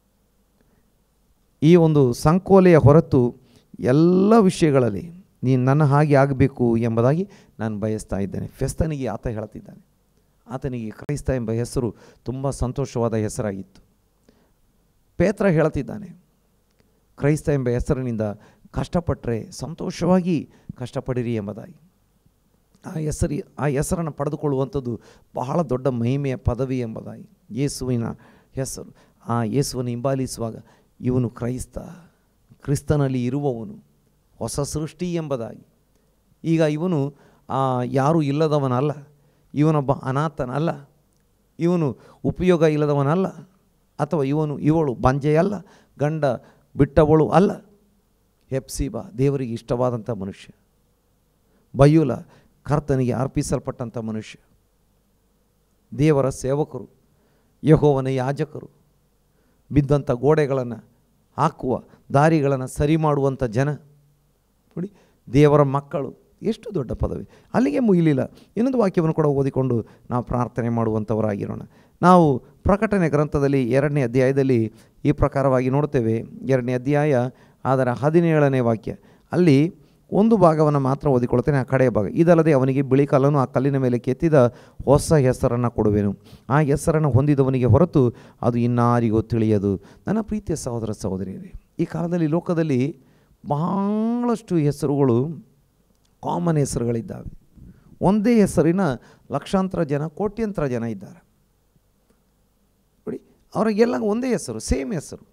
ಈ ಒಂದು ಸಂಕೋಲೆಯ ಹೊರತು ಎಲ್ಲ ವಿಷಯಗಳಲ್ಲಿ ನೀನು ನನ್ನ ಹಾಗೆ ಆಗಬೇಕು ಎಂಬುದಾಗಿ ನಾನು ಬಯಸ್ತಾ ಇದ್ದೇನೆ ಫೆಸ್ತನಿಗೆ ಆತ ಹೇಳ್ತಿದ್ದಾನೆ ಆತನಿಗೆ ಕ್ರೈಸ್ತ ಎಂಬ ಹೆಸರು ತುಂಬ ಸಂತೋಷವಾದ ಹೆಸರಾಗಿತ್ತು ಪೇತ್ರ ಹೇಳ್ತಿದ್ದಾನೆ ಕ್ರೈಸ್ತ ಎಂಬ ಹೆಸರಿನಿಂದ ಕಷ್ಟಪಟ್ಟರೆ ಸಂತೋಷವಾಗಿ ಕಷ್ಟಪಡಿರಿ ಎಂಬುದಾಗಿ ಆ ಹೆಸರಿ ಆ ಹೆಸರನ್ನು ಪಡೆದುಕೊಳ್ಳುವಂಥದ್ದು ಬಹಳ ದೊಡ್ಡ ಮಹಿಮೆಯ ಪದವಿ ಎಂಬುದಾಗಿ ಯೇಸುವಿನ ಹೆಸರು ಆ ಯೇಸುವನ್ನು ಹಿಂಬಾಲಿಸುವಾಗ ಇವನು ಕ್ರೈಸ್ತ ಕ್ರಿಸ್ತನಲ್ಲಿ ಇರುವವನು ಹೊಸ ಸೃಷ್ಟಿ ಎಂಬುದಾಗಿ ಈಗ ಇವನು ಯಾರೂ ಇಲ್ಲದವನಲ್ಲ ಇವನೊಬ್ಬ ಅನಾಥನಲ್ಲ ಇವನು ಉಪಯೋಗ ಇಲ್ಲದವನಲ್ಲ ಅಥವಾ ಇವನು ಇವಳು ಬಂಜೆಯಲ್ಲ ಗಂಡ ಬಿಟ್ಟವಳು ಅಲ್ಲ ಹೆಪ್ಸಿಬ ದೇವರಿಗೆ ಇಷ್ಟವಾದಂಥ ಮನುಷ್ಯ ಬಯ್ಯುಲ ಕರ್ತನಿಗೆ ಅರ್ಪಿಸಲ್ಪಟ್ಟಂಥ ಮನುಷ್ಯ ದೇವರ ಸೇವಕರು ಯಹೋವನ ಯಾಜಕರು ಬಿದ್ದಂಥ ಗೋಡೆಗಳನ್ನು ಹಾಕುವ ದಾರಿಗಳನ್ನು ಸರಿ ಮಾಡುವಂಥ ಜನ ನೋಡಿ ದೇವರ ಮಕ್ಕಳು ಎಷ್ಟು ದೊಡ್ಡ ಪದವಿ ಅಲ್ಲಿಗೆ ಮುಗಿಲಿಲ್ಲ ಇನ್ನೊಂದು ವಾಕ್ಯವನ್ನು ಕೂಡ ಓದಿಕೊಂಡು ನಾವು ಪ್ರಾರ್ಥನೆ ಮಾಡುವಂಥವರಾಗಿರೋಣ ನಾವು ಪ್ರಕಟಣೆ ಗ್ರಂಥದಲ್ಲಿ ಎರಡನೇ ಅಧ್ಯಾಯದಲ್ಲಿ ಈ ಪ್ರಕಾರವಾಗಿ ನೋಡ್ತೇವೆ ಎರಡನೇ ಅಧ್ಯಾಯ ಅದರ ಹದಿನೇಳನೇ ವಾಕ್ಯ ಅಲ್ಲಿ ಒಂದು ಭಾಗವನ್ನು ಮಾತ್ರ ಓದಿಕೊಳ್ತೇನೆ ಆ ಕಡೆಯ ಭಾಗ ಇದಲ್ಲದೆ ಅವನಿಗೆ ಬಿಳಿ ಕಲ್ಲನ್ನು ಆ ಕಲ್ಲಿನ ಮೇಲೆ ಕೆತ್ತಿದ ಹೊಸ ಹೆಸರನ್ನು ಕೊಡುವೆನು ಆ ಹೆಸರನ್ನು ಹೊಂದಿದವನಿಗೆ ಹೊರತು ಅದು ಇನ್ನಾರಿಗೂ ತಿಳಿಯದು ನನ್ನ ಪ್ರೀತಿಯ ಸಹೋದರ ಸಹೋದರಿಯರೇ ಈ ಕಾಲದಲ್ಲಿ ಲೋಕದಲ್ಲಿ ಬಹಳಷ್ಟು ಹೆಸರುಗಳು ಕಾಮನ್ ಹೆಸರುಗಳಿದ್ದಾವೆ ಒಂದೇ ಹೆಸರಿನ ಲಕ್ಷಾಂತರ ಜನ ಕೋಟ್ಯಂತರ ಜನ ಇದ್ದಾರೆ ನೋಡಿ ಅವರಿಗೆಲ್ಲ ಒಂದೇ ಹೆಸರು ಸೇಮ್ ಹೆಸರು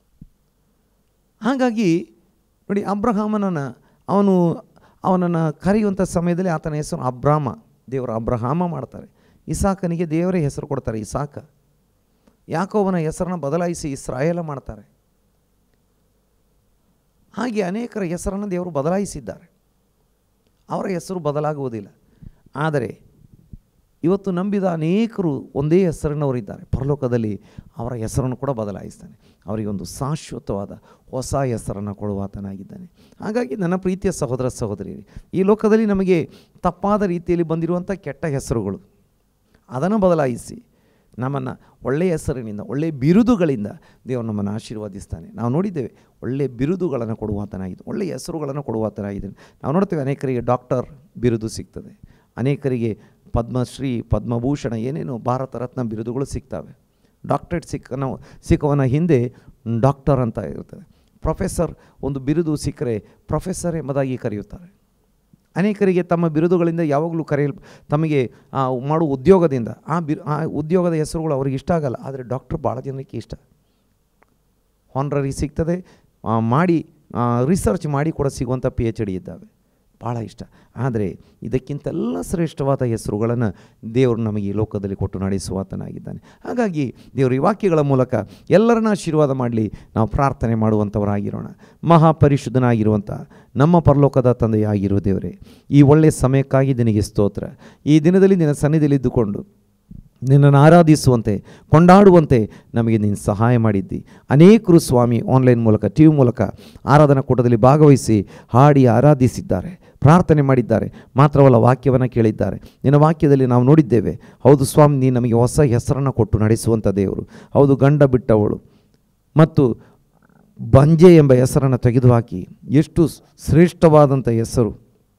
ಹಾಗಾಗಿ ನೋಡಿ ಅಬ್ರಹಾಮನನ್ನು ಅವನು ಅವನನ್ನು ಕರೆಯುವಂಥ ಸಮಯದಲ್ಲಿ ಆತನ ಹೆಸರು ಅಬ್ರಾಮ ದೇವರು ಅಬ್ರಹಾಮ ಮಾಡ್ತಾರೆ ಇಸಾಕನಿಗೆ ದೇವರೇ ಹೆಸರು ಕೊಡ್ತಾರೆ ಇಸಾಕ ಯಾಕೋವನ ಹೆಸರನ್ನು ಬದಲಾಯಿಸಿ ಇಸ್ರಾಯೇಲ ಮಾಡ್ತಾರೆ ಹಾಗೆ ಅನೇಕರ ಹೆಸರನ್ನು ದೇವರು ಬದಲಾಯಿಸಿದ್ದಾರೆ ಅವರ ಹೆಸರು ಬದಲಾಗುವುದಿಲ್ಲ ಆದರೆ ಇವತ್ತು ನಂಬಿದ ಅನೇಕರು ಒಂದೇ ಹೆಸರಿನವರಿದ್ದಾರೆ ಪರಲೋಕದಲ್ಲಿ ಅವರ ಹೆಸರನ್ನು ಕೂಡ ಬದಲಾಯಿಸ್ತಾನೆ ಅವರಿಗೊಂದು ಶಾಶ್ವತವಾದ ಹೊಸ ಹೆಸರನ್ನು ಕೊಡುವಾತನಾಗಿದ್ದಾನೆ ಹಾಗಾಗಿ ನನ್ನ ಪ್ರೀತಿಯ ಸಹೋದರ ಸಹೋದರಿಯರೇ ಈ ಲೋಕದಲ್ಲಿ ನಮಗೆ ತಪ್ಪಾದ ರೀತಿಯಲ್ಲಿ ಬಂದಿರುವಂಥ ಕೆಟ್ಟ ಹೆಸರುಗಳು ಅದನ್ನು ಬದಲಾಯಿಸಿ ನಮ್ಮನ್ನು ಒಳ್ಳೆಯ ಹೆಸರಿನಿಂದ ಒಳ್ಳೆಯ ಬಿರುದುಗಳಿಂದ ದೇವರು ನಮ್ಮನ್ನು ಆಶೀರ್ವದಿಸ್ತಾನೆ ನಾವು ನೋಡಿದ್ದೇವೆ ಒಳ್ಳೆಯ ಬಿರುದುಗಳನ್ನು ಕೊಡುವಾತನಾಗಿದೆ ಒಳ್ಳೆಯ ಹೆಸರುಗಳನ್ನು ಕೊಡುವಾತನಾಗಿದ್ದಾನೆ ನಾವು ನೋಡ್ತೇವೆ ಅನೇಕರಿಗೆ ಡಾಕ್ಟರ್ ಬಿರುದು ಸಿಗ್ತದೆ ಅನೇಕರಿಗೆ ಪದ್ಮಶ್ರೀ ಪದ್ಮಭೂಷಣ ಏನೇನು ಭಾರತ ರತ್ನ ಬಿರುದುಗಳು ಸಿಗ್ತವೆ ಡಾಕ್ಟರೇಟ್ ಸಿಕ್ಕನ ಸಿಕ್ಕವನ ಹಿಂದೆ ಡಾಕ್ಟರ್ ಅಂತ ಇರ್ತದೆ ಪ್ರೊಫೆಸರ್ ಒಂದು ಬಿರುದು ಸಿಕ್ಕರೆ ಪ್ರೊಫೆಸರ್ ಎಂಬುದಾಗಿ ಕರೆಯುತ್ತಾರೆ ಅನೇಕರಿಗೆ ತಮ್ಮ ಬಿರುದುಗಳಿಂದ ಯಾವಾಗಲೂ ಕರೆಯಲ್ ತಮಗೆ ಆ, ಮಾಡುವ ಉದ್ಯೋಗದಿಂದ ಆ ಬಿರು ಆ ಉದ್ಯೋಗದ ಹೆಸರುಗಳು ಅವ್ರಿಗೆ ಇಷ್ಟ ಆಗಲ್ಲ ಆದರೆ ಡಾಕ್ಟ್ರ್ ಭಾಳ ಜನಕ್ಕೆ ಇಷ್ಟ ಹಾನ್ರರಿ ಸಿಗ್ತದೆ ಆ, ಮಾಡಿ ರಿಸರ್ಚ್ ಮಾಡಿ ಕೂಡ ಸಿಗುವಂಥ ಪಿ ಎಚ್ ಡಿ ಇದ್ದಾವೆ ಭಾಳ ಇಷ್ಟ ಆದರೆ ಇದಕ್ಕಿಂತೆಲ್ಲ ಶ್ರೇಷ್ಠವಾದ ಹೆಸರುಗಳನ್ನು ದೇವರು ನಮಗೆ ಈ ಲೋಕದಲ್ಲಿ ಕೊಟ್ಟು ನಡೆಸುವಾತನಾಗಿದ್ದಾನೆ ಹಾಗಾಗಿ ದೇವರು ಈ ವಾಕ್ಯಗಳ ಮೂಲಕ ಎಲ್ಲರನ್ನ ಆಶೀರ್ವಾದ ಮಾಡಲಿ ನಾವು ಪ್ರಾರ್ಥನೆ ಮಾಡುವಂಥವರಾಗಿರೋಣ ಮಹಾಪರಿಶುದ್ಧನಾಗಿರುವಂಥ ನಮ್ಮ ಪರಲೋಕದ ತಂದೆಯಾಗಿರುವ ದೇವರೇ ಈ ಒಳ್ಳೆಯ ಸಮಯಕ್ಕಾಗಿ ನಿನಗೆ ಸ್ತೋತ್ರ ಈ ದಿನದಲ್ಲಿ ನಿನ್ನ ಸನ್ನಿಧಿಯಲ್ಲಿ ಇದ್ದುಕೊಂಡು ನಿನ್ನನ್ನು ಆರಾಧಿಸುವಂತೆ ಕೊಂಡಾಡುವಂತೆ ನಮಗೆ ನೀನು ಸಹಾಯ ಮಾಡಿದ್ದಿ ಅನೇಕರು ಸ್ವಾಮಿ ಆನ್ಲೈನ್ ಮೂಲಕ ಟಿ ವಿ ಮೂಲಕ ಆರಾಧನಾ ಕೂಟದಲ್ಲಿ ಭಾಗವಹಿಸಿ ಹಾಡಿ ಆರಾಧಿಸಿದ್ದಾರೆ ಪ್ರಾರ್ಥನೆ ಮಾಡಿದ್ದಾರೆ ಮಾತ್ರವಲ್ಲ ವಾಕ್ಯವನ್ನು ಕೇಳಿದ್ದಾರೆ ನಿನ್ನ ವಾಕ್ಯದಲ್ಲಿ ನಾವು ನೋಡಿದ್ದೇವೆ ಹೌದು ಸ್ವಾಮಿ ನೀನು ನಮಗೆ ಹೊಸ ಹೆಸರನ್ನು ಕೊಟ್ಟು ನಡೆಸುವಂಥ ದೇವರು ಹೌದು ಗಂಡ ಬಿಟ್ಟವಳು ಮತ್ತು ಬಂಜೆ ಎಂಬ ಹೆಸರನ್ನು ತೆಗೆದುಹಾಕಿ ಎಷ್ಟು ಶ್ರೇಷ್ಠವಾದಂಥ ಹೆಸರು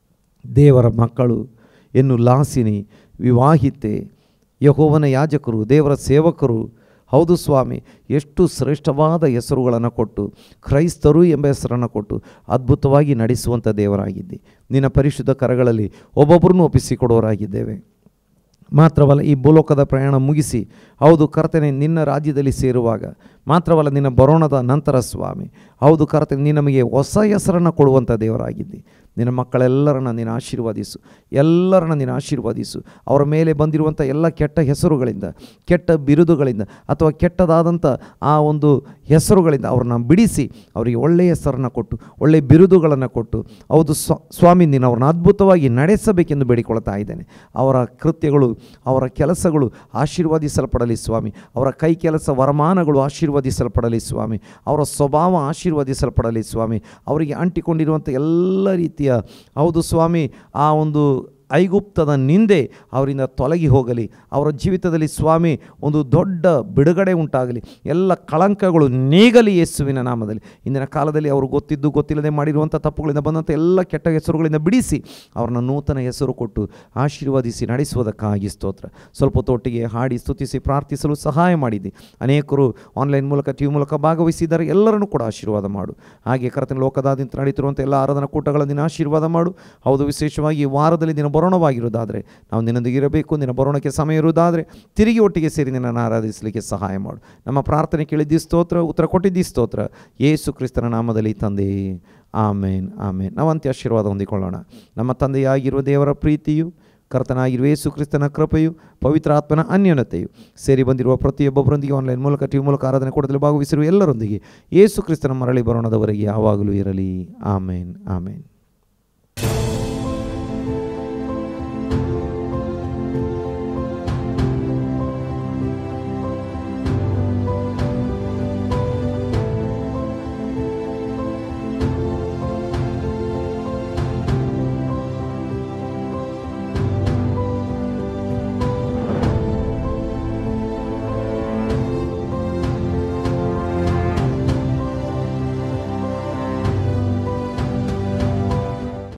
ದೇವರ ಮಕ್ಕಳು ಎನ್ನು ಲಾಸಿನಿ ವಿವಾಹಿತೆ ಯಹೋವನ ಯಾಜಕರು ದೇವರ ಸೇವಕರು ಹೌದು ಸ್ವಾಮಿ ಎಷ್ಟು ಶ್ರೇಷ್ಠವಾದ ಹೆಸರುಗಳನ್ನು ಕೊಟ್ಟು ಕ್ರೈಸ್ತರು ಎಂಬ ಹೆಸರನ್ನು ಕೊಟ್ಟು ಅದ್ಭುತವಾಗಿ ನಡೆಸುವಂಥ ದೇವರಾಗಿದ್ದಿ ನಿನ್ನ ಪರಿಶುದ್ಧ ಕರಗಳಲ್ಲಿ ಒಬ್ಬೊಬ್ಬರನ್ನು ಒಪ್ಪಿಸಿಕೊಡೋರಾಗಿದ್ದೇವೆ ಮಾತ್ರವಲ್ಲ ಈ ಭೂಲೋಕದ ಪ್ರಯಾಣ ಮುಗಿಸಿ ಹೌದು ಕರ್ತನೆ ನಿನ್ನ ರಾಜ್ಯದಲ್ಲಿ ಸೇರುವಾಗ ಮಾತ್ರವಲ್ಲ ನಿನ್ನ ಬರೋಣದ ನಂತರ ಸ್ವಾಮಿ ಹೌದು ಕರ್ತನೆ ನೀನು ನಮಗೆ ಹೊಸ ಹೆಸರನ್ನು ಕೊಡುವಂಥ ದೇವರಾಗಿದ್ದಿ ನಿನ್ನ ಮಕ್ಕಳೆಲ್ಲರನ್ನ ನೀನು ಆಶೀರ್ವದಿಸು ಎಲ್ಲರನ್ನ ನೀನು ಆಶೀರ್ವದಿಸು ಅವರ ಮೇಲೆ ಬಂದಿರುವಂಥ ಎಲ್ಲ ಕೆಟ್ಟ ಹೆಸರುಗಳಿಂದ ಕೆಟ್ಟ ಬಿರುದುಗಳಿಂದ ಅಥವಾ ಕೆಟ್ಟದಾದಂಥ ಆ ಒಂದು ಹೆಸರುಗಳಿಂದ ಅವ್ರನ್ನ ಬಿಡಿಸಿ ಅವರಿಗೆ ಒಳ್ಳೆಯ ಹೆಸರನ್ನು ಕೊಟ್ಟು ಒಳ್ಳೆಯ ಬಿರುದುಗಳನ್ನು ಕೊಟ್ಟು ಹೌದು ಸ್ವ ಸ್ವಾಮಿ ನೀನು ಅವ್ರನ್ನ ಅದ್ಭುತವಾಗಿ ನಡೆಸಬೇಕೆಂದು ಬೇಡಿಕೊಳ್ತಾ ಇದ್ದೇನೆ ಅವರ ಕೃತ್ಯಗಳು ಅವರ ಕೆಲಸಗಳು ಆಶೀರ್ವದಿಸಲ್ಪಡಲಿ ಸ್ವಾಮಿ ಅವರ ಕೈ ಕೆಲಸ ವರಮಾನಗಳು ಆಶೀರ್ವದಿಸಲ್ಪಡಲಿ ಸ್ವಾಮಿ ಅವರ ಸ್ವಭಾವ ಆಶೀರ್ವದಿಸಲ್ಪಡಲಿ ಸ್ವಾಮಿ ಅವರಿಗೆ ಅಂಟಿಕೊಂಡಿರುವಂಥ ಎಲ್ಲ ರೀತಿಯ ಹೌದು ಸ್ವಾಮಿ ಆ ಒಂದು ಐಗುಪ್ತದ ನಿಂದೆ ಅವರಿಂದ ತೊಲಗಿ ಹೋಗಲಿ ಅವರ ಜೀವಿತದಲ್ಲಿ ಸ್ವಾಮಿ ಒಂದು ದೊಡ್ಡ ಬಿಡುಗಡೆ ಉಂಟಾಗಲಿ ಎಲ್ಲ ಕಳಂಕಗಳು ನೀಗಲಿ ಯೇಸುವಿನ ನಾಮದಲ್ಲಿ ಇಂದಿನ ಕಾಲದಲ್ಲಿ ಅವರು ಗೊತ್ತಿದ್ದು ಗೊತ್ತಿಲ್ಲದೆ ಮಾಡಿರುವಂಥ ತಪ್ಪುಗಳಿಂದ ಬಂದಂಥ ಎಲ್ಲ ಕೆಟ್ಟ ಹೆಸರುಗಳಿಂದ ಬಿಡಿಸಿ ಅವ್ರನ್ನ ನೂತನ ಹೆಸರು ಕೊಟ್ಟು ಆಶೀರ್ವದಿಸಿ ನಡೆಸುವುದಕ್ಕಾಗಿ ಸ್ತೋತ್ರ ಸ್ವಲ್ಪ ಹೊತ್ತೊಟ್ಟಿಗೆ ಹಾಡಿ ಸ್ತುತಿಸಿ ಪ್ರಾರ್ಥಿಸಲು ಸಹಾಯ ಮಾಡಿದ್ದಿ ಅನೇಕರು ಆನ್ಲೈನ್ ಮೂಲಕ ಟಿ ವಿ ಮೂಲಕ ಭಾಗವಹಿಸಿದ್ದಾರೆ ಎಲ್ಲರನ್ನೂ ಕೂಡ ಆಶೀರ್ವಾದ ಮಾಡು ಹಾಗೆ ಕರ್ತನ ಲೋಕದಾದ್ಯಂತ ನಡೀತಿರುವಂಥ ಎಲ್ಲ ಆರಾಧನಾ ಕೂಟಗಳ ದಿನ ಆಶೀರ್ವಾದ ಮಾಡು ಹೌದು ವಿಶೇಷವಾಗಿ ಈ ವಾರದಲ್ಲಿ ದಿನ ಬರೋಣವಾಗಿರೋದಾದರೆ ನಾವು ನಿನ್ನೊಂದಿಗೆ ಇರಬೇಕು ನಿನ್ನ ಬರೋಣಕ್ಕೆ ಸಮಯ ಇರುವುದಾದರೆ ತಿರುಗಿ ಒಟ್ಟಿಗೆ ಸೇರಿ ನಿನ್ನನ್ನು ಆರಾಧಿಸಲಿಕ್ಕೆ ಸಹಾಯ ಮಾಡು ನಮ್ಮ ಪ್ರಾರ್ಥನೆ ಕೇಳಿದ್ದಿ ಸ್ತೋತ್ರ ಉತ್ತರ ಕೊಟ್ಟಿದ್ದಿ ಸ್ತೋತ್ರ ಯೇಸು ಕ್ರಿಸ್ತನ ನಾಮದಲ್ಲಿ ತಂದೆ ಆಮೇನ್ ಆಮೇನ್ ನಾವು ಅಂತ್ಯ ಆಶೀರ್ವಾದ ಹೊಂದಿಕೊಳ್ಳೋಣ ನಮ್ಮ ತಂದೆಯಾಗಿರುವ ದೇವರ ಪ್ರೀತಿಯು ಕರ್ತನಾಗಿರುವ ಯೇಸು ಕ್ರಿಸ್ತನ ಕೃಪೆಯು ಪವಿತ್ರಾತ್ಮನ ಅನ್ಯೋನ್ಯತೆಯು ಸೇರಿ ಬಂದಿರುವ ಪ್ರತಿಯೊಬ್ಬೊಬ್ಬರೊಂದಿಗೆ ಆನ್ಲೈನ್ ಮೂಲಕ ಟಿ ಮೂಲಕ ಆರಾಧನೆ ಕೊಡದಲ್ಲಿ ಭಾಗವಹಿಸಿರುವ ಎಲ್ಲರೊಂದಿಗೆ ಯೇಸು ಕ್ರಿಸ್ತನ ಮರಳಿ ಬರೋಣದವರೆಗೆ ಯಾವಾಗಲೂ ಇರಲಿ ಆಮೇನ್ ಆಮೇನ್